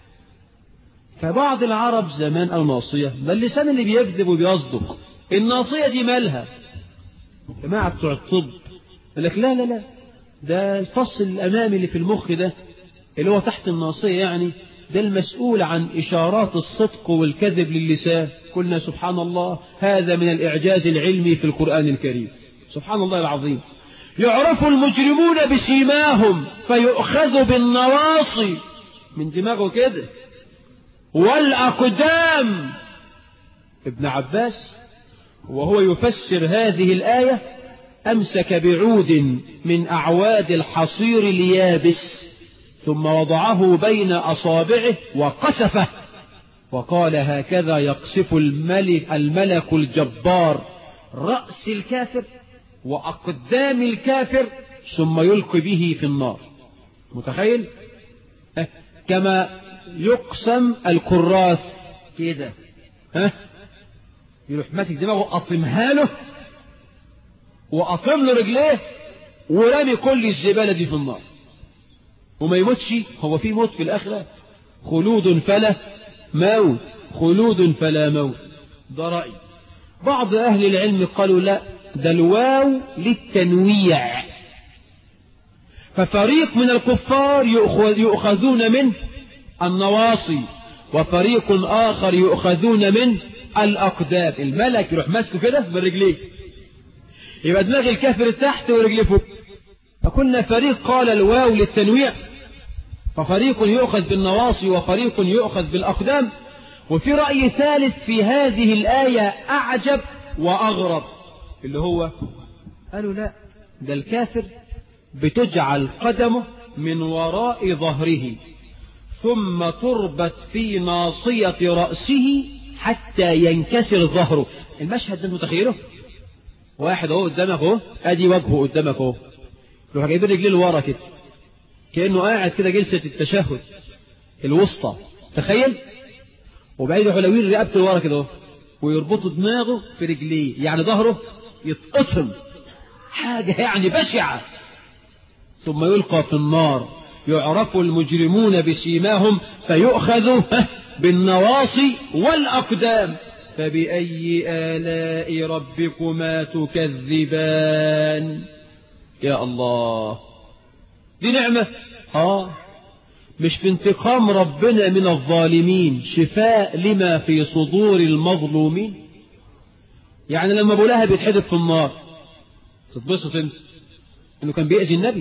فبعض العرب زمان الناصية ما اللسان اللي بيكذب وبيصدق الناصية دي مالها جماعة بتوع الطب يقول لك لا لا لا ده الفصل الأمامي اللي في المخ ده اللي هو تحت الناصية يعني ده المسؤول عن إشارات الصدق والكذب للسان قلنا سبحان الله هذا من الإعجاز العلمي في القرآن الكريم سبحان الله العظيم يعرف المجرمون بسيماهم فيؤخذ بالنواصي من دماغه كده والأقدام ابن عباس وهو يفسر هذه الآية أمسك بعود من أعواد الحصير اليابس ثم وضعه بين أصابعه وقسفه وقال هكذا يقصف الملك, الملك الجبار رأس الكافر وأقدام الكافر ثم يلقي به في النار متخيل كما يقسم الكراث كده ها يروح ماسك دماغه أطمها له وأطم له رجليه ورمي كل الزبالة دي في النار وما يموتش هو في موت في الآخرة خلود فلا موت خلود فلا موت ده رأي بعض أهل العلم قالوا لا ده الواو للتنويع ففريق من الكفار يؤخذون من النواصي وفريق آخر يؤخذون من الأقدام الملك يروح ماسكه كده بالرجلين يبقى دماغ الكافر تحت ورجليه فوق فكنا فريق قال الواو للتنويع ففريق يؤخذ بالنواصي وفريق يؤخذ بالأقدام وفي رأي ثالث في هذه الآية أعجب وأغرب اللي هو قالوا لا ده الكافر بتجعل قدمه من وراء ظهره ثم تربط في ناصية رأسه حتى ينكسر ظهره المشهد ده متخيله واحد اهو قدامك اهو ادي وجهه قدامك اهو يروح جايبين رجليه لورا كده كانه قاعد كده جلسه التشهد الوسطى تخيل وبعدين يروحوا لاويين رقبته لورا كده اهو ويربطوا دماغه في رجليه يعني ظهره يتقطم حاجه يعني بشعه ثم يلقى في النار يعرف المجرمون بسيماهم فيؤخذ بالنواصي والأقدام فبأي آلاء ربكما تكذبان يا الله دي نعمة آه مش في انتقام ربنا من الظالمين شفاء لما في صدور المظلومين يعني لما بولاها بيتحدث في النار تتبسط انت انه كان بيأذي النبي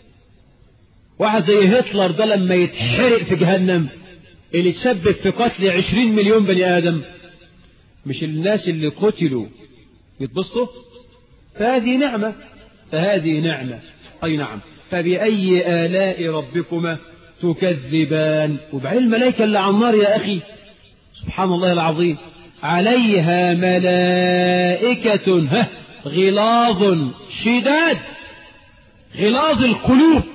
واحد زي هتلر ده لما يتحرق في جهنم اللي تسبب في قتل عشرين مليون بني آدم مش الناس اللي قتلوا يتبسطوا فهذه نعمة فهذه نعمة أي نعم فبأي آلاء ربكما تكذبان وبعين الملائكة اللي على النار يا أخي سبحان الله العظيم عليها ملائكة ها غلاظ شداد غلاظ القلوب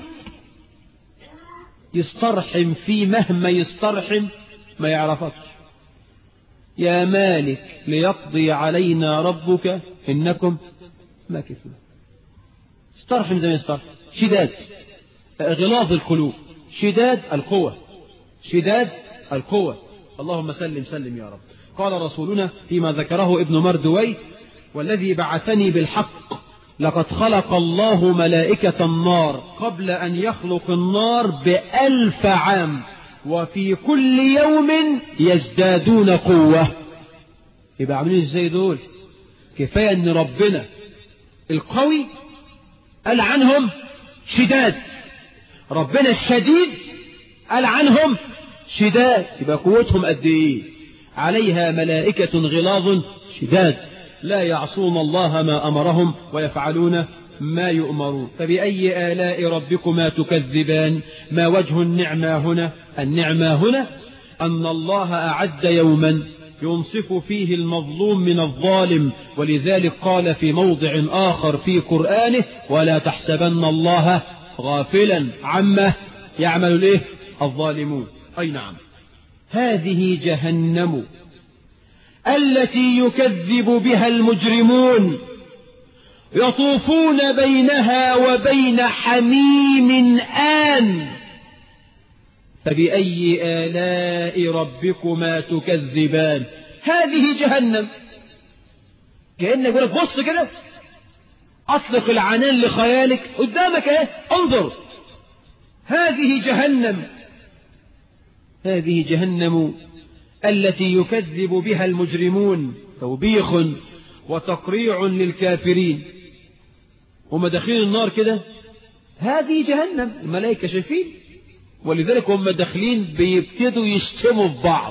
يسترحم فيه مهما يسترحم ما يعرفكش يا مالك ليقضي علينا ربك إنكم ماكثون استرحم زي ما يسترحم شداد غلاظ القلوب شداد القوة شداد القوة اللهم سلم سلم يا رب قال رسولنا فيما ذكره ابن مردوي والذي بعثني بالحق لقد خلق الله ملائكة النار قبل أن يخلق النار بألف عام وفي كل يوم يزدادون قوة يبقى عاملين ازاي دول كفاية ان ربنا القوي قال عنهم شداد ربنا الشديد قال عنهم شداد يبقى قوتهم قد ايه عليها ملائكة غلاظ شداد لا يعصون الله ما أمرهم ويفعلون ما يؤمرون فبأي آلاء ربكما تكذبان ما وجه النعمة هنا النعمة هنا أن الله أعد يوما ينصف فيه المظلوم من الظالم ولذلك قال في موضع آخر في قرآنه ولا تحسبن الله غافلا عما يعمل الايه الظالمون أي نعم هذه جهنم التي يكذب بها المجرمون يطوفون بينها وبين حميم آن فبأي آلاء ربكما تكذبان هذه جهنم كأنك يقول لك بص كده أطلق العنان لخيالك قدامك ايه انظر هذه جهنم هذه جهنم التي يكذب بها المجرمون توبيخ وتقريع للكافرين هم داخلين النار كده هذه جهنم الملائكة شايفين ولذلك هم داخلين بيبتدوا يشتموا في بعض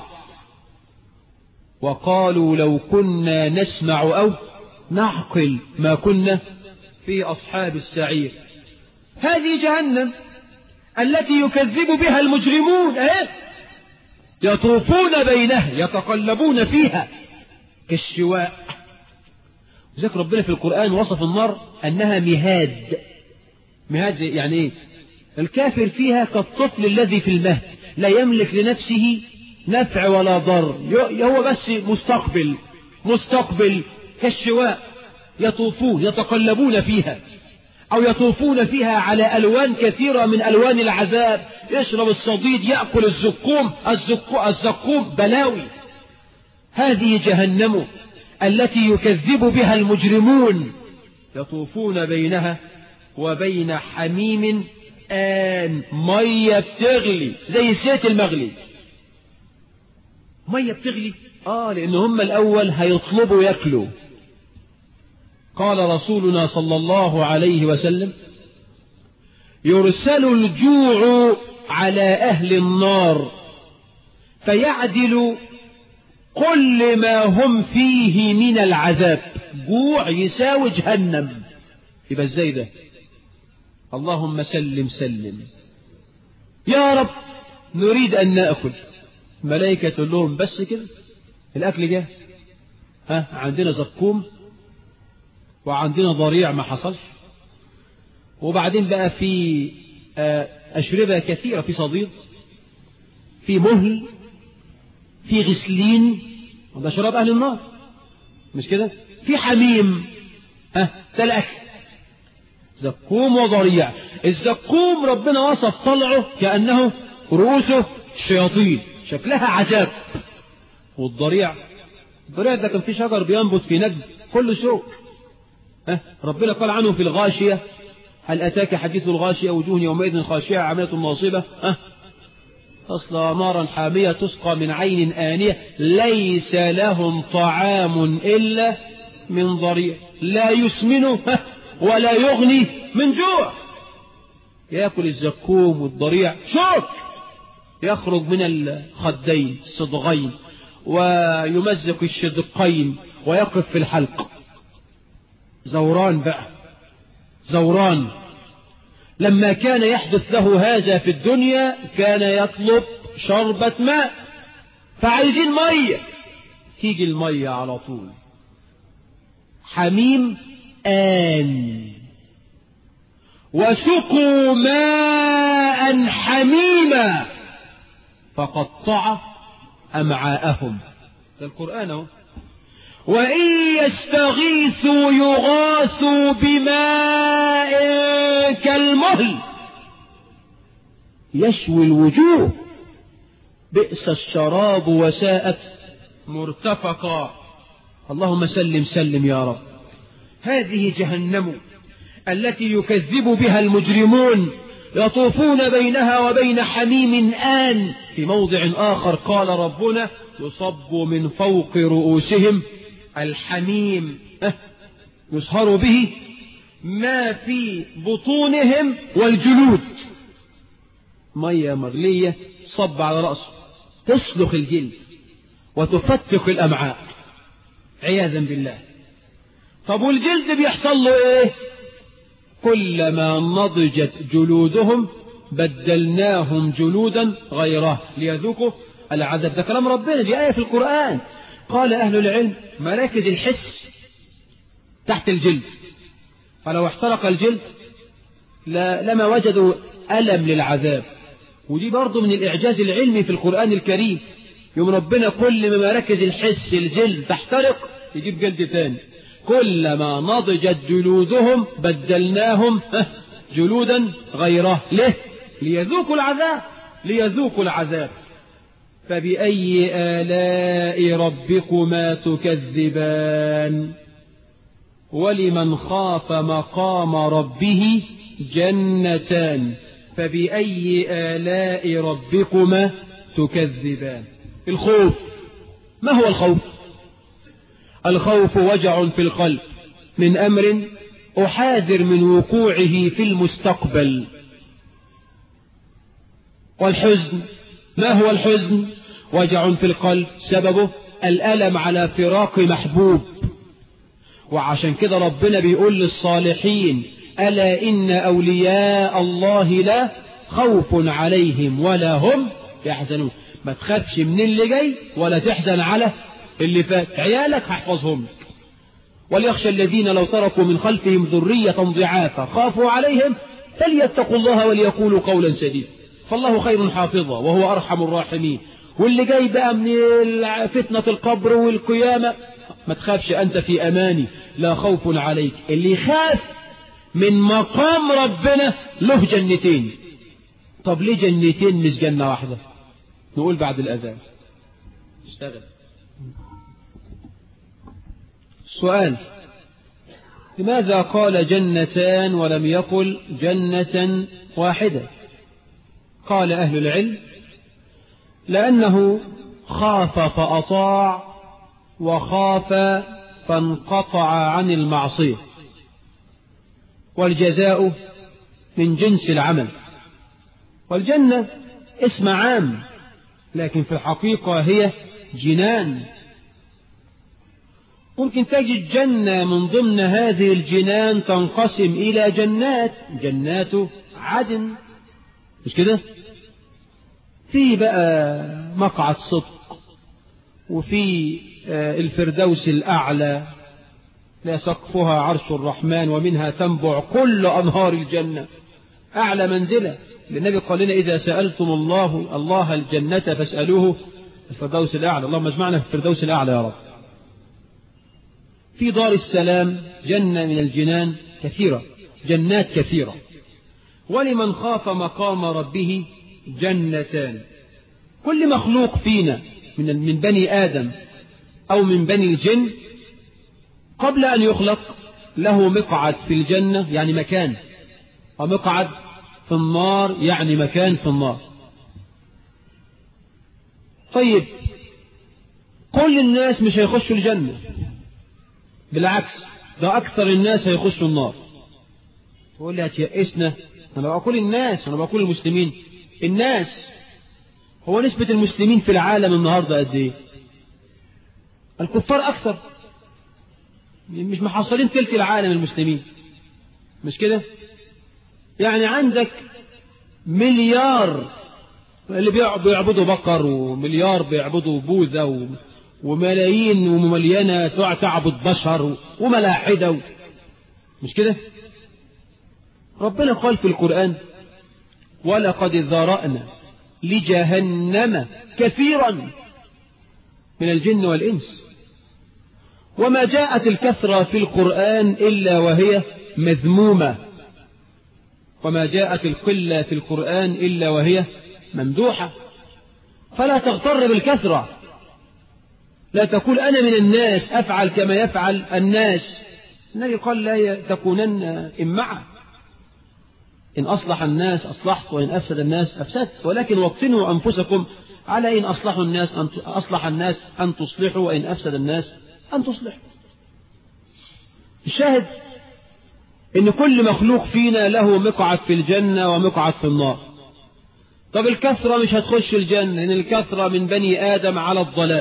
وقالوا لو كنا نسمع أو نعقل ما كنا في أصحاب السعير هذه جهنم التي يكذب بها المجرمون أه؟ يطوفون بينها يتقلبون فيها كالشواء ذلك ربنا في القرآن وصف النار أنها مهاد مهاد يعني إيه الكافر فيها كالطفل الذي في المهد لا يملك لنفسه نفع ولا ضر هو بس مستقبل مستقبل كالشواء يطوفون يتقلبون فيها أو يطوفون فيها على ألوان كثيرة من ألوان العذاب يشرب الصديد يأكل الزقوم الزقوم بلاوي هذه جهنم التي يكذب بها المجرمون يطوفون بينها وبين حميم آن مية بتغلي زي الزيت المغلي مية بتغلي آه لأن هم الأول هيطلبوا ياكلوا قال رسولنا صلى الله عليه وسلم يرسل الجوع على أهل النار فيعدل كل ما هم فيه من العذاب جوع يساوي جهنم يبقى ازاي ده اللهم سلم سلم يا رب نريد أن نأكل ملائكة تقول لهم بس كده الأكل جاهز ها عندنا زقوم وعندنا ضريع ما حصلش وبعدين بقى في أشربة كثيرة في صديد في مهل في غسلين وده شراب أهل النار مش كده في حميم ها ده الأكل زقوم وضريع الزقوم ربنا وصف طلعه كأنه رؤوسه شياطين شكلها عذاب والضريع الضريع ده كان في شجر بينبت في نجد كل شوك ها ربنا قال عنه في الغاشية هل أتاك حديث الغاشية وجوه يومئذ خاشعة عاملة ناصبة ها تصلى نارا حامية تسقى من عين آنية ليس لهم طعام إلا من ضريع لا يسمن ولا يغني من جوع يأكل الزكوم والضريع شوك يخرج من الخدين الصدغين ويمزق الشدقين ويقف في الحلق زوران بقى زوران لما كان يحدث له هذا في الدنيا كان يطلب شربة ماء فعايزين مية تيجي المية على طول حميم آن وسقوا ماء حميما فقطع أمعاءهم ده القرآن اهو وإن يستغيثوا يغاثوا بماء كالمهل يشوي الوجوه بئس الشراب وساءت مرتفقا اللهم سلم سلم يا رب هذه جهنم التي يكذب بها المجرمون يطوفون بينها وبين حميم آن في موضع آخر قال ربنا يصب من فوق رؤوسهم الحميم يصهر به ما في بطونهم والجلود مية مغلية صب على رأسه تسلخ الجلد وتفتق الأمعاء عياذا بالله طب والجلد بيحصل له ايه كلما نضجت جلودهم بدلناهم جلودا غيره ليذوقوا العذاب ده كلام ربنا دي آية في القرآن قال أهل العلم مراكز الحس تحت الجلد فلو احترق الجلد لما وجدوا ألم للعذاب ودي برضو من الإعجاز العلمي في القرآن الكريم يوم ربنا كل ما مراكز الحس الجلد تحترق يجيب جلد تاني كلما نضجت جلودهم بدلناهم جلودا غيره ليه ليذوقوا العذاب ليذوقوا العذاب فبأي آلاء ربكما تكذبان ولمن خاف مقام ربه جنتان فبأي آلاء ربكما تكذبان الخوف ما هو الخوف الخوف وجع في القلب من أمر أحاذر من وقوعه في المستقبل والحزن ما هو الحزن وجع في القلب سببه الألم على فراق محبوب وعشان كده ربنا بيقول للصالحين ألا إن أولياء الله لا خوف عليهم ولا هم يحزنون ما تخافش من اللي جاي ولا تحزن على اللي فات عيالك هحفظهم لك وليخشى الذين لو تركوا من خلفهم ذرية ضعافا خافوا عليهم فليتقوا الله وليقولوا قولا سديدا فالله خير حافظا وهو أرحم الراحمين واللي جاي بقى من فتنة القبر والقيامة ما تخافش أنت في أماني لا خوف عليك اللي يخاف من مقام ربنا له جنتين طب ليه جنتين مش جنة واحدة نقول بعد الأذان اشتغل سؤال لماذا قال جنتان ولم يقل جنة واحدة قال أهل العلم لأنه خاف فأطاع وخاف فانقطع عن المعصية والجزاء من جنس العمل والجنة اسم عام لكن في الحقيقة هي جنان ممكن تجد جنة من ضمن هذه الجنان تنقسم إلى جنات جنات عدن مش كده في بقى مقعد صدق وفي الفردوس الأعلى لا سقفها عرش الرحمن ومنها تنبع كل أنهار الجنة أعلى منزلة للنبي قال لنا إذا سألتم الله الله الجنة فاسألوه الفردوس الأعلى اللهم اجمعنا في الفردوس الأعلى يا رب في دار السلام جنة من الجنان كثيرة جنات كثيرة ولمن خاف مقام ربه جنتان كل مخلوق فينا من من بني آدم أو من بني الجن قبل أن يخلق له مقعد في الجنة يعني مكان ومقعد في النار يعني مكان في النار طيب كل الناس مش هيخشوا الجنة بالعكس ده أكثر الناس هيخشوا النار تقول لي هتيأسنا أنا بقول الناس أنا بقول المسلمين الناس هو نسبة المسلمين في العالم النهاردة قد إيه الكفار أكثر مش محصلين تلك العالم المسلمين مش كده يعني عندك مليار اللي بيعبدوا بقر ومليار بيعبدوا بوذا وملايين ومليانة تعبد بشر وملاحدة مش كده ربنا قال في القرآن ولقد ذرأنا لجهنم كثيرا من الجن والإنس وما جاءت الكثرة في القرآن إلا وهي مذمومة وما جاءت القلة في القرآن إلا وهي ممدوحة فلا تغتر بالكثرة لا تقول أنا من الناس أفعل كما يفعل الناس النبي قال لا تكونن إمعة إن أصلح الناس أصلحت وإن أفسد الناس أفسدت ولكن وطنوا أنفسكم على إن أصلحوا الناس أن أصلح الناس أن تصلحوا وإن أفسد الناس أن تصلحوا الشاهد إن كل مخلوق فينا له مقعد في الجنة ومقعد في النار طب الكثرة مش هتخش الجنة لأن الكثرة من بني آدم على الضلال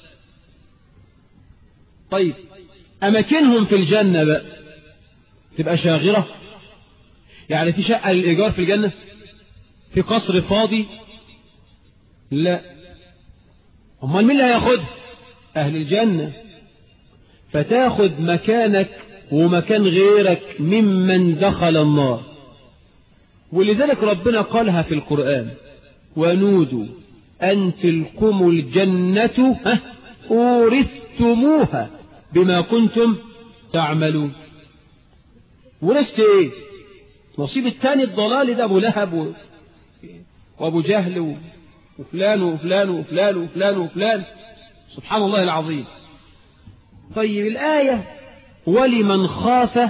طيب أماكنهم في الجنة بقى تبقى شاغرة يعني في شقة للإيجار في الجنة في قصر فاضي لا أمال مين اللي هياخدها أهل الجنة فتاخد مكانك ومكان غيرك ممن دخل النار ولذلك ربنا قالها في القرآن ونودوا أن تلكم الجنة أورثتموها بما كنتم تعملون ورثت ايه نصيب الثاني الضلال ده ابو لهب و... وابو جهل وفلان وفلان وفلان وفلان وفلان سبحان الله العظيم طيب الآية ولمن خاف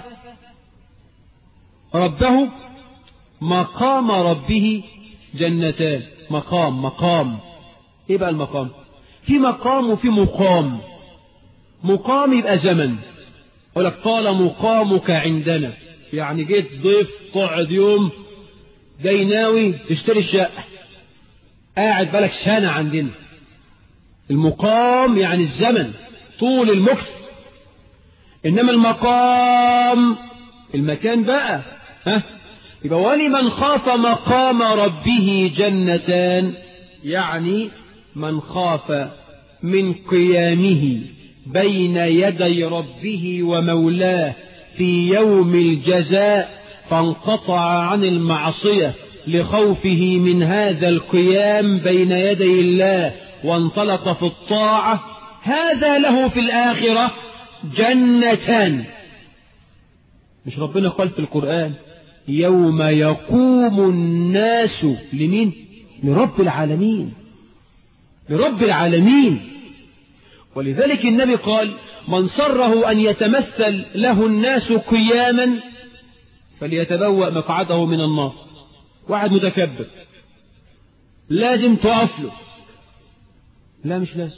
ربه مقام ربه جنتان مقام مقام ايه بقى المقام في مقام وفي مقام مقام يبقى زمن يقول لك طال مقامك عندنا يعني جيت ضيف تقعد يوم جاي ناوي تشتري الشقة قاعد بالك سنة عندنا المقام يعني الزمن طول المكث إنما المقام المكان بقى ها يبقى ولمن خاف مقام ربه جنتان يعني من خاف من قيامه بين يدي ربه ومولاه في يوم الجزاء فانقطع عن المعصية لخوفه من هذا القيام بين يدي الله وانطلق في الطاعة هذا له في الآخرة جنتان مش ربنا قال في القرآن يوم يقوم الناس لمين لرب العالمين لرب العالمين ولذلك النبي قال من سره أن يتمثل له الناس قياما فليتبوأ مقعده من النار واحد متكبر لازم تقف له لا مش لازم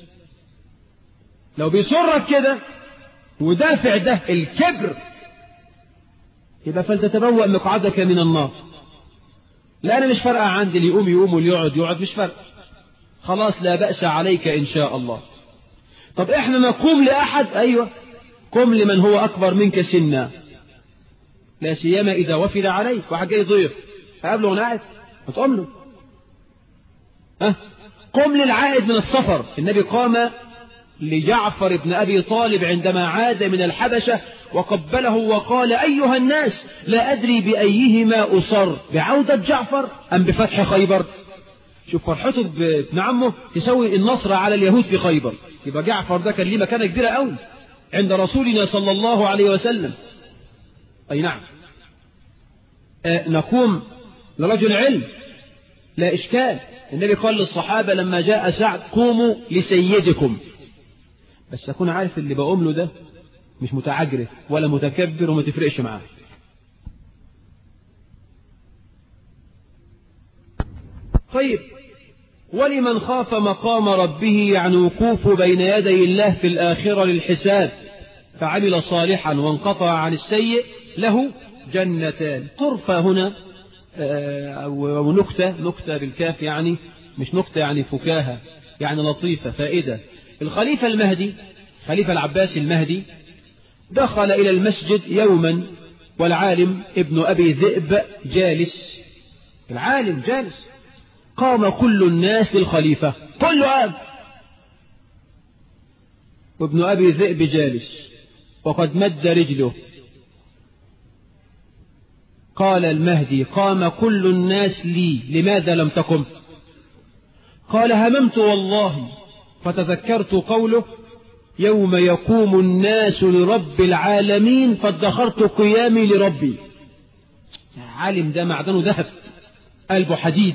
لو بيسرك كده ودافع ده الكبر يبقى فلتتبوأ مقعدك من النار لا أنا مش فارقة عندي اللي يقوم يقوم واللي يقعد يقعد مش فارقة خلاص لا بأس عليك إن شاء الله طب إحنا نقوم لأحد أيوة قم لمن هو أكبر منك سنا لا سيما إذا وفد عليك واحد جاي ضيف هقابله وانا قاعد هتقوم له ها قم للعائد من السفر النبي قام لجعفر بن أبي طالب عندما عاد من الحبشة وقبله وقال أيها الناس لا أدري بأيهما أصر بعودة جعفر أم بفتح خيبر شوف فرحته بابن عمه تسوي النصر على اليهود في خيبر يبقى جعفر ده كان ليه مكانة كبيرة قوي عند رسولنا صلى الله عليه وسلم أي نعم آه نقوم لرجل علم لا إشكال النبي قال للصحابة لما جاء سعد قوموا لسيدكم بس أكون عارف اللي بقوم له ده مش متعجرف ولا متكبر وما تفرقش معاه طيب ولمن خاف مقام ربه عن وقوف بين يدي الله في الآخرة للحساب فعمل صالحا وانقطع عن السيء له جنتان طرفة هنا أو نكتة نكتة بالكاف يعني مش نكتة يعني فكاهة يعني لطيفة فائدة الخليفة المهدي خليفة العباس المهدي دخل إلى المسجد يوما والعالم ابن أبي ذئب جالس العالم جالس قام كل الناس للخليفة كل عام وابن أبي ذئب جالس وقد مد رجله قال المهدي قام كل الناس لي لماذا لم تقم قال هممت والله فتذكرت قوله يوم يقوم الناس لرب العالمين فادخرت قيامي لربي عالم ده معدنه ذهب قلبه حديد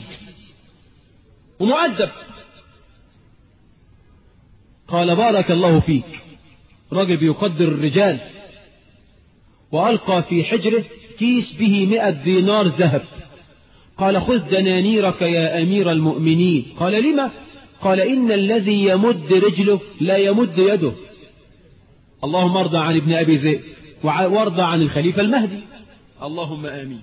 ومؤدب قال بارك الله فيك راجل بيقدر الرجال وألقى في حجره كيس به مئة دينار ذهب قال خذ دنانيرك يا أمير المؤمنين قال لما قال إن الذي يمد رجله لا يمد يده اللهم ارضى عن ابن أبي ذئب وارضى عن الخليفة المهدي اللهم آمين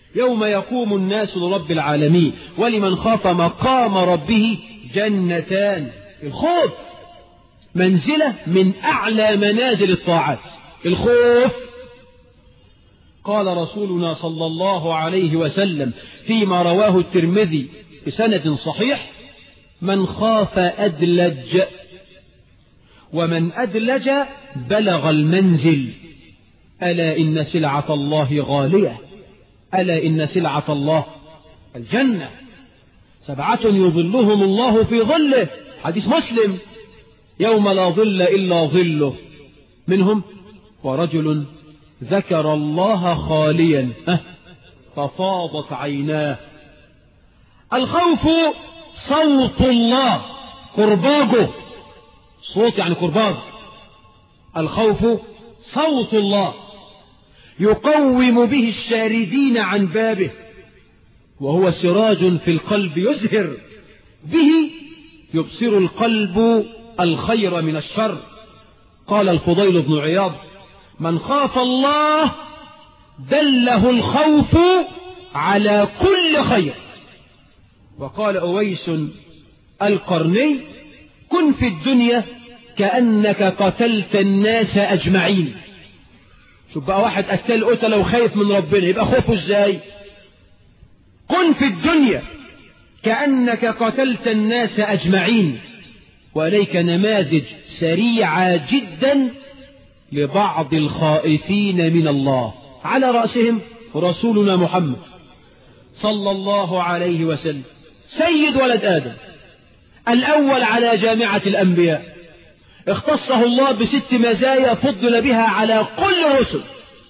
يوم يقوم الناس لرب العالمين ولمن خاف مقام ربه جنتان الخوف منزلة من أعلى منازل الطاعات الخوف قال رسولنا صلى الله عليه وسلم فيما رواه الترمذي بسند صحيح من خاف أدلج ومن أدلج بلغ المنزل ألا إن سلعة الله غالية ألا إن سلعة الله الجنة سبعة يظلهم الله في ظله حديث مسلم يوم لا ظل إلا ظله منهم ورجل ذكر الله خاليا ففاضت عيناه الخوف صوت الله كرباجه صوت يعني كرباج الخوف صوت الله يقوم به الشاردين عن بابه وهو سراج في القلب يزهر به يبصر القلب الخير من الشر قال الفضيل بن عياض من خاف الله دله الخوف على كل خير وقال أويس القرني كن في الدنيا كأنك قتلت الناس أجمعين شوف بقى واحد قتل قتل وخايف من ربنا يبقى خوفه ازاي كن في الدنيا كأنك قتلت الناس أجمعين وإليك نماذج سريعة جدا لبعض الخائفين من الله على رأسهم رسولنا محمد صلى الله عليه وسلم سيد ولد آدم الأول على جامعة الأنبياء اختصه الله بست مزايا فضل بها على كل الرسل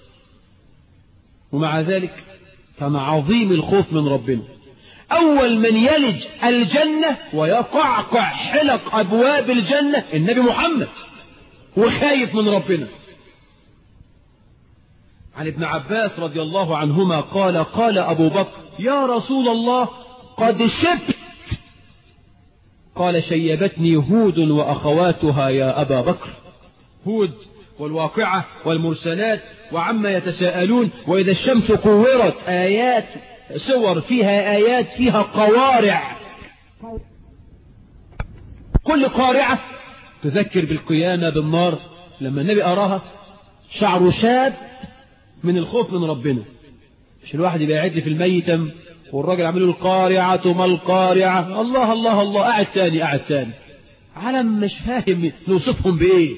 ومع ذلك كان عظيم الخوف من ربنا أول من يلج الجنة ويقعقع حلق أبواب الجنة النبي محمد وخايف من ربنا عن ابن عباس رضي الله عنهما قال قال أبو بكر يا رسول الله قد شبت قال شيبتني هود وأخواتها يا أبا بكر هود والواقعة والمرسلات وعما يتساءلون وإذا الشمس كورت آيات صور فيها آيات فيها قوارع كل قارعة تذكر بالقيامة بالنار لما النبي أراها شعره شاب من الخوف من ربنا مش الواحد يبقى يعد في الميتم والراجل عامل له القارعة ما القارعة الله الله الله قاعد تاني قاعد تاني عالم مش فاهم نوصفهم بإيه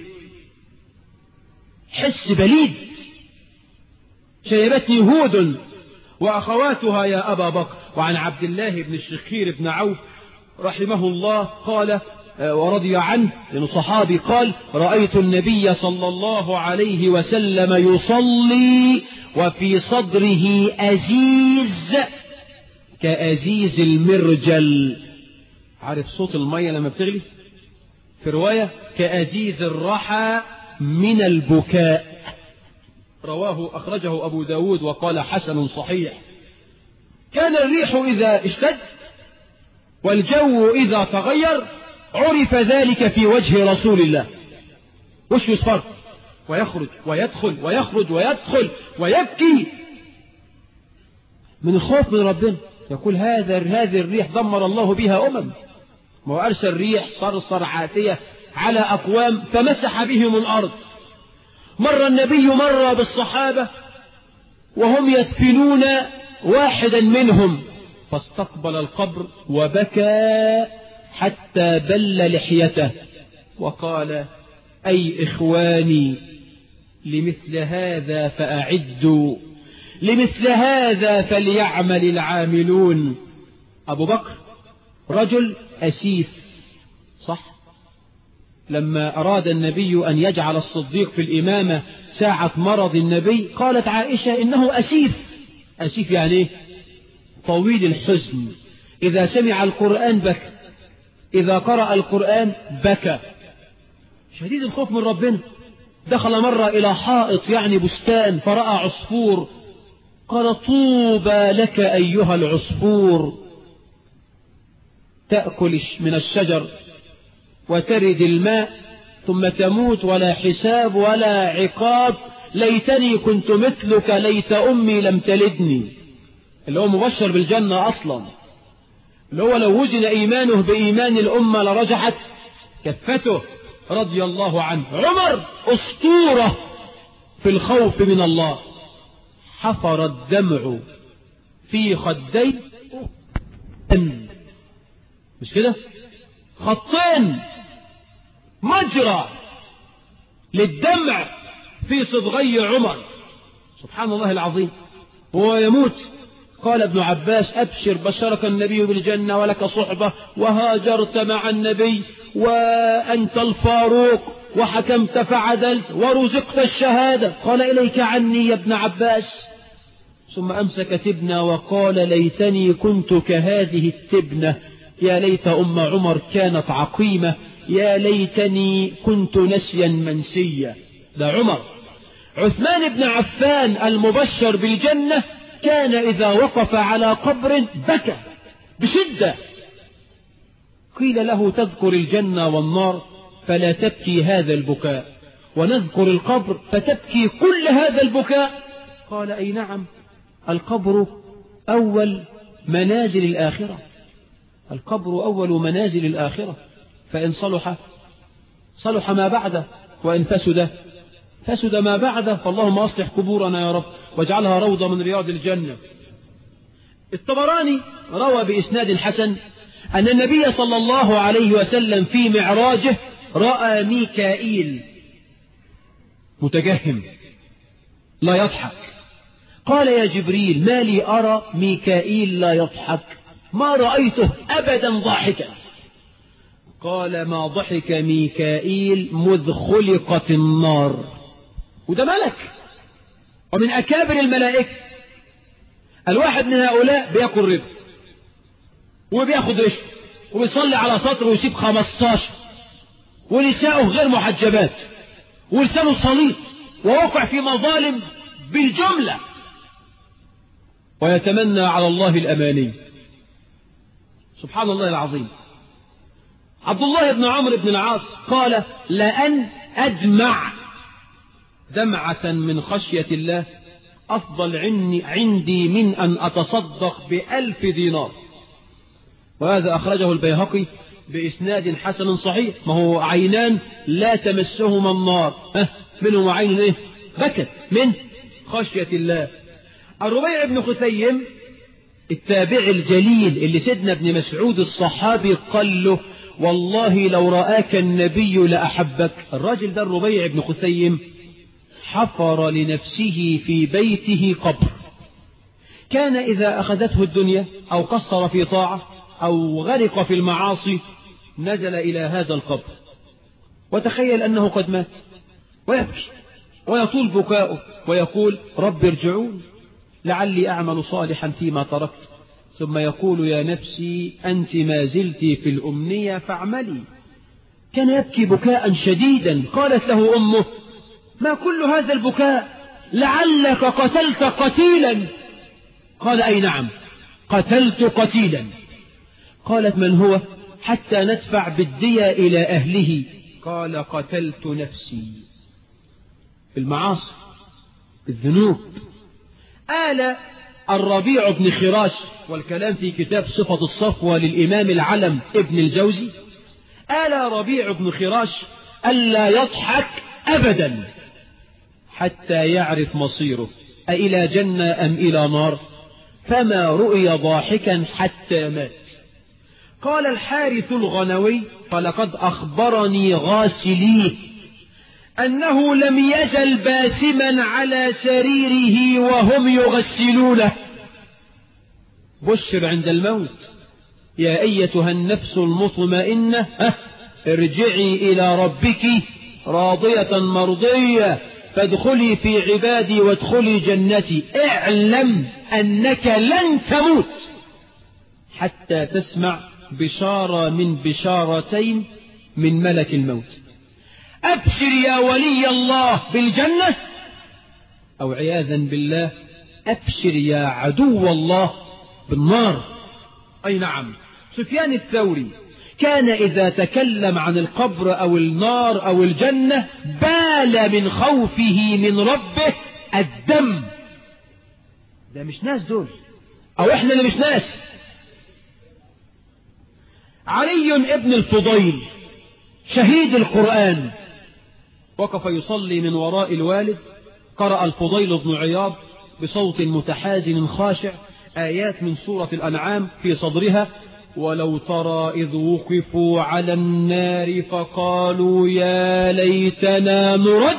حس بليد شيبتني هود وأخواتها يا أبا بكر وعن عبد الله بن الشخير بن عوف رحمه الله قال ورضي عنه لأنه صحابي قال رأيت النبي صلى الله عليه وسلم يصلي وفي صدره أزيز كأزيز المرجل عارف صوت المية لما بتغلي في رواية كأزيز الرحى من البكاء رواه أخرجه أبو داود وقال حسن صحيح كان الريح إذا اشتد والجو إذا تغير عرف ذلك في وجه رسول الله وش يصفر ويخرج ويدخل ويخرج ويدخل ويبكي من الخوف من ربنا يقول هذا هذه الريح دمر الله بها أمم وأرسل ريح صرصر عاتية على أقوام فمسح بهم الأرض مر النبي مر بالصحابة وهم يدفنون واحدا منهم فاستقبل القبر وبكى حتى بل لحيته وقال أي إخواني لمثل هذا فأعدوا لمثل هذا فليعمل العاملون أبو بكر رجل أسيف صح لما أراد النبي أن يجعل الصديق في الإمامة ساعة مرض النبي قالت عائشة إنه أسيف أسيف يعني إيه؟ طويل الحزن إذا سمع القرآن بكى إذا قرأ القرآن بكى شديد الخوف من ربنا دخل مرة إلى حائط يعني بستان فرأى عصفور قال طوبى لك أيها العصفور تأكل من الشجر وترد الماء ثم تموت ولا حساب ولا عقاب ليتني كنت مثلك ليت أمي لم تلدني اللي هو مبشر بالجنة أصلا اللي هو لو وزن إيمانه بإيمان الأمة لرجحت كفته رضي الله عنه عمر أسطورة في الخوف من الله حفر الدمع في خدي مش كده خطين مجرى للدمع في صدغي عمر سبحان الله العظيم هو يموت قال ابن عباس أبشر بشرك النبي بالجنة ولك صحبة وهاجرت مع النبي وأنت الفاروق وحكمت فعدلت ورزقت الشهادة قال إليك عني يا ابن عباس ثم أمسك تبنة وقال ليتني كنت كهذه التبنة يا ليت أم عمر كانت عقيمة يا ليتني كنت نسيا منسيا ده عمر عثمان بن عفان المبشر بالجنة كان إذا وقف على قبر بكى بشدة قيل له تذكر الجنة والنار فلا تبكي هذا البكاء ونذكر القبر فتبكي كل هذا البكاء قال أي نعم القبر أول منازل الآخرة القبر أول منازل الآخرة فإن صلح صلح ما بعده وإن فسد فسد ما بعده فاللهم أصلح قبورنا يا رب واجعلها روضة من رياض الجنة الطبراني روى بإسناد حسن أن النبي صلى الله عليه وسلم في معراجه رأى ميكائيل متجهم لا يضحك قال يا جبريل ما لي أرى ميكائيل لا يضحك ما رأيته أبدا ضاحكا قال ما ضحك ميكائيل مذ خلقت النار وده ملك ومن أكابر الملائكة الواحد من هؤلاء بياكل ربا وبياخد رشوة وبيصلي على سطر ويسيب 15 ونساؤه غير محجبات ولسانه صليط ووقع في مظالم بالجملة ويتمنى على الله الأماني سبحان الله العظيم عبد الله بن عمرو بن العاص قال لأن أجمع دمعة من خشية الله أفضل عندي من أن أتصدق بألف دينار وهذا أخرجه البيهقي بإسناد حسن صحيح ما هو عينان لا تمسهما النار أه منهم عين إيه بكت من خشية الله الربيع بن خثيم التابع الجليل اللي سيدنا ابن مسعود الصحابي قال له والله لو رآك النبي لأحبك الراجل ده الربيع بن خثيم حفر لنفسه في بيته قبر كان إذا أخذته الدنيا أو قصر في طاعة أو غرق في المعاصي نزل إلى هذا القبر وتخيل أنه قد مات ويبكي ويطول بكاؤه ويقول رب ارجعون لعلي أعمل صالحا فيما تركت ثم يقول يا نفسي أنت ما زلت في الأمنية فاعملي كان يبكي بكاء شديدا قالت له أمه ما كل هذا البكاء لعلك قتلت قتيلا قال أي نعم قتلت قتيلا قالت من هو حتى ندفع بالدية إلى أهله قال قتلت نفسي بالمعاصي بالذنوب آل الربيع بن خراش والكلام في كتاب صفة الصفوة للإمام العلم ابن الجوزي آل ربيع بن خراش ألا يضحك أبدا حتى يعرف مصيره أإلى جنة أم إلى نار فما رؤي ضاحكا حتى مات قال الحارث الغنوي فلقد أخبرني غاسليه أنه لم يزل باسما على سريره وهم يغسلونه بشر عند الموت يا أيتها النفس المطمئنة ارجعي إلى ربك راضية مرضية فادخلي في عبادي وادخلي جنتي اعلم أنك لن تموت حتى تسمع بشارة من بشارتين من ملك الموت أبشر يا ولي الله بالجنة أو عياذا بالله أبشر يا عدو الله بالنار أي نعم سفيان الثوري كان إذا تكلم عن القبر أو النار أو الجنة بال من خوفه من ربه الدم ده مش ناس دول أو إحنا اللي مش ناس علي ابن الفضيل شهيد القرآن وقف يصلي من وراء الوالد قرأ الفضيل بن عياض بصوت متحازن خاشع آيات من سورة الأنعام في صدرها ولو ترى إذ وقفوا على النار فقالوا يا ليتنا نرد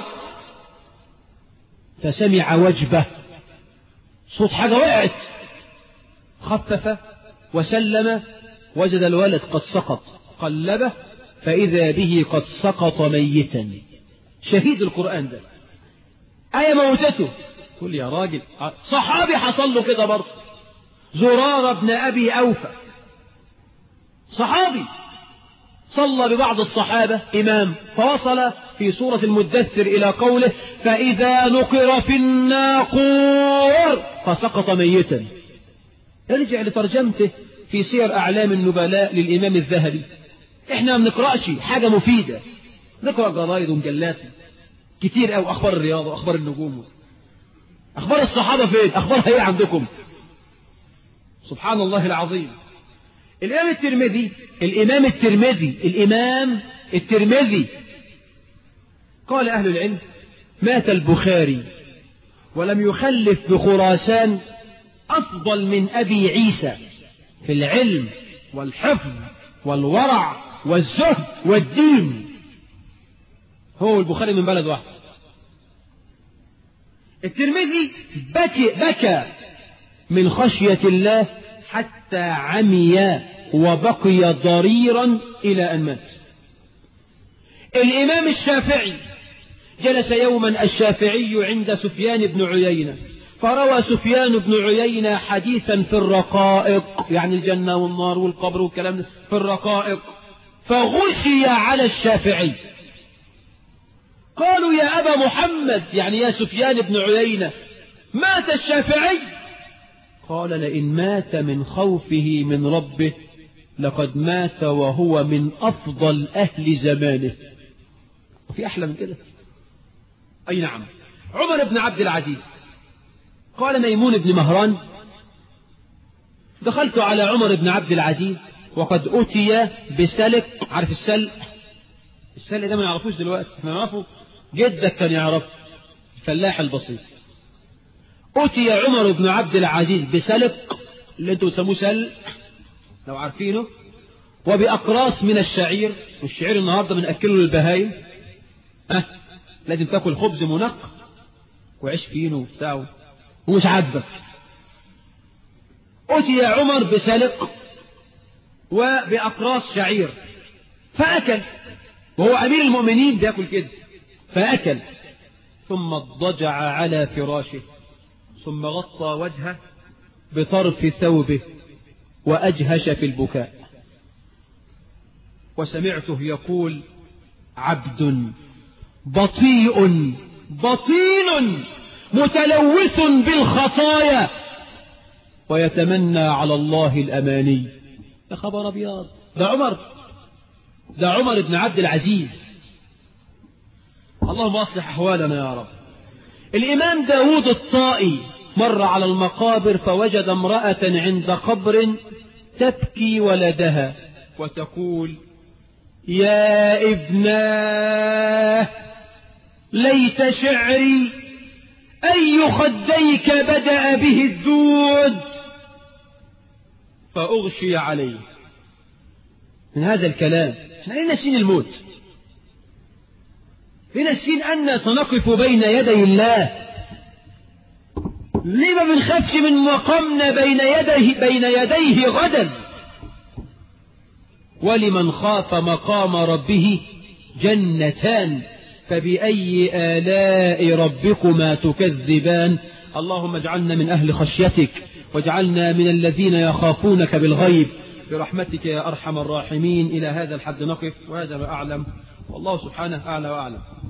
فسمع وجبه صوت حاجة وقعت خفف وسلم وجد الولد قد سقط قلبه فإذا به قد سقط ميتا شهيد القرآن ده آية موتته تقول يا راجل صحابي حصل له كده برضه زرار بن أبي أوفى صحابي صلى ببعض الصحابة إمام فوصل في سورة المدثر إلى قوله فإذا نقر في الناقور فسقط ميتا ارجع لترجمته في سير أعلام النبلاء للإمام الذهبي احنا ما بنقرأش حاجة مفيدة نقرأ جرايد ومجلات كتير أو أخبار الرياضة وأخبار النجوم أخبار الصحابة فين أخبارها إيه عندكم سبحان الله العظيم الإمام الترمذي الإمام الترمذي الإمام الترمذي قال أهل العلم مات البخاري ولم يخلف بخراسان أفضل من أبي عيسى في العلم والحفظ والورع والزهد والدين هو البخاري من بلد واحد الترمذي بكى بكى من خشية الله حتى عمي وبقي ضريرا إلى أن مات الإمام الشافعي جلس يوما الشافعي عند سفيان بن عيينة فروى سفيان بن عيينة حديثا في الرقائق يعني الجنة والنار والقبر والكلام في الرقائق فغشي على الشافعي قالوا يا أبا محمد يعني يا سفيان بن عيينة مات الشافعي قال لئن مات من خوفه من ربه لقد مات وهو من أفضل أهل زمانه في أحلى من كده أي نعم عمر بن عبد العزيز قال ميمون بن مهران دخلت على عمر بن عبد العزيز وقد أتي بسلك عارف السلق السلق ده ما نعرفوش دلوقتي احنا نعرفه جدك كان يعرفه الفلاح البسيط أتي عمر بن عبد العزيز بسلق اللي انتوا بتسموه سلق لو عارفينه وبأقراص من الشعير والشعير النهاردة بنأكله للبهايم أه لازم تاكل خبز منق وعيش فينه وبتاعه ومش عاجبك أتي عمر بسلق وبأقراص شعير فأكل وهو أمير المؤمنين بياكل كده فأكل ثم اضطجع على فراشه ثم غطى وجهه بطرف ثوبه وأجهش في البكاء وسمعته يقول عبد بطيء بطين متلوث بالخطايا ويتمنى على الله الأماني يا خبر أبيض ده عمر ده عمر بن عبد العزيز اللهم أصلح أحوالنا يا رب الإمام داود الطائي مر على المقابر فوجد امرأة عند قبر تبكي ولدها وتقول يا ابناه ليت شعري أي خديك بدأ به الدود فأغشي عليه من هذا الكلام احنا ليه ناسين الموت ليه ناسين أن سنقف بين يدي الله ليه ما بنخافش من مقامنا بين يديه بين يديه غدا ولمن خاف مقام ربه جنتان فبأي آلاء ربكما تكذبان اللهم اجعلنا من أهل خشيتك واجعلنا من الذين يخافونك بالغيب برحمتك يا أرحم الراحمين إلى هذا الحد نقف وهذا ما أعلم والله سبحانه أعلى وأعلم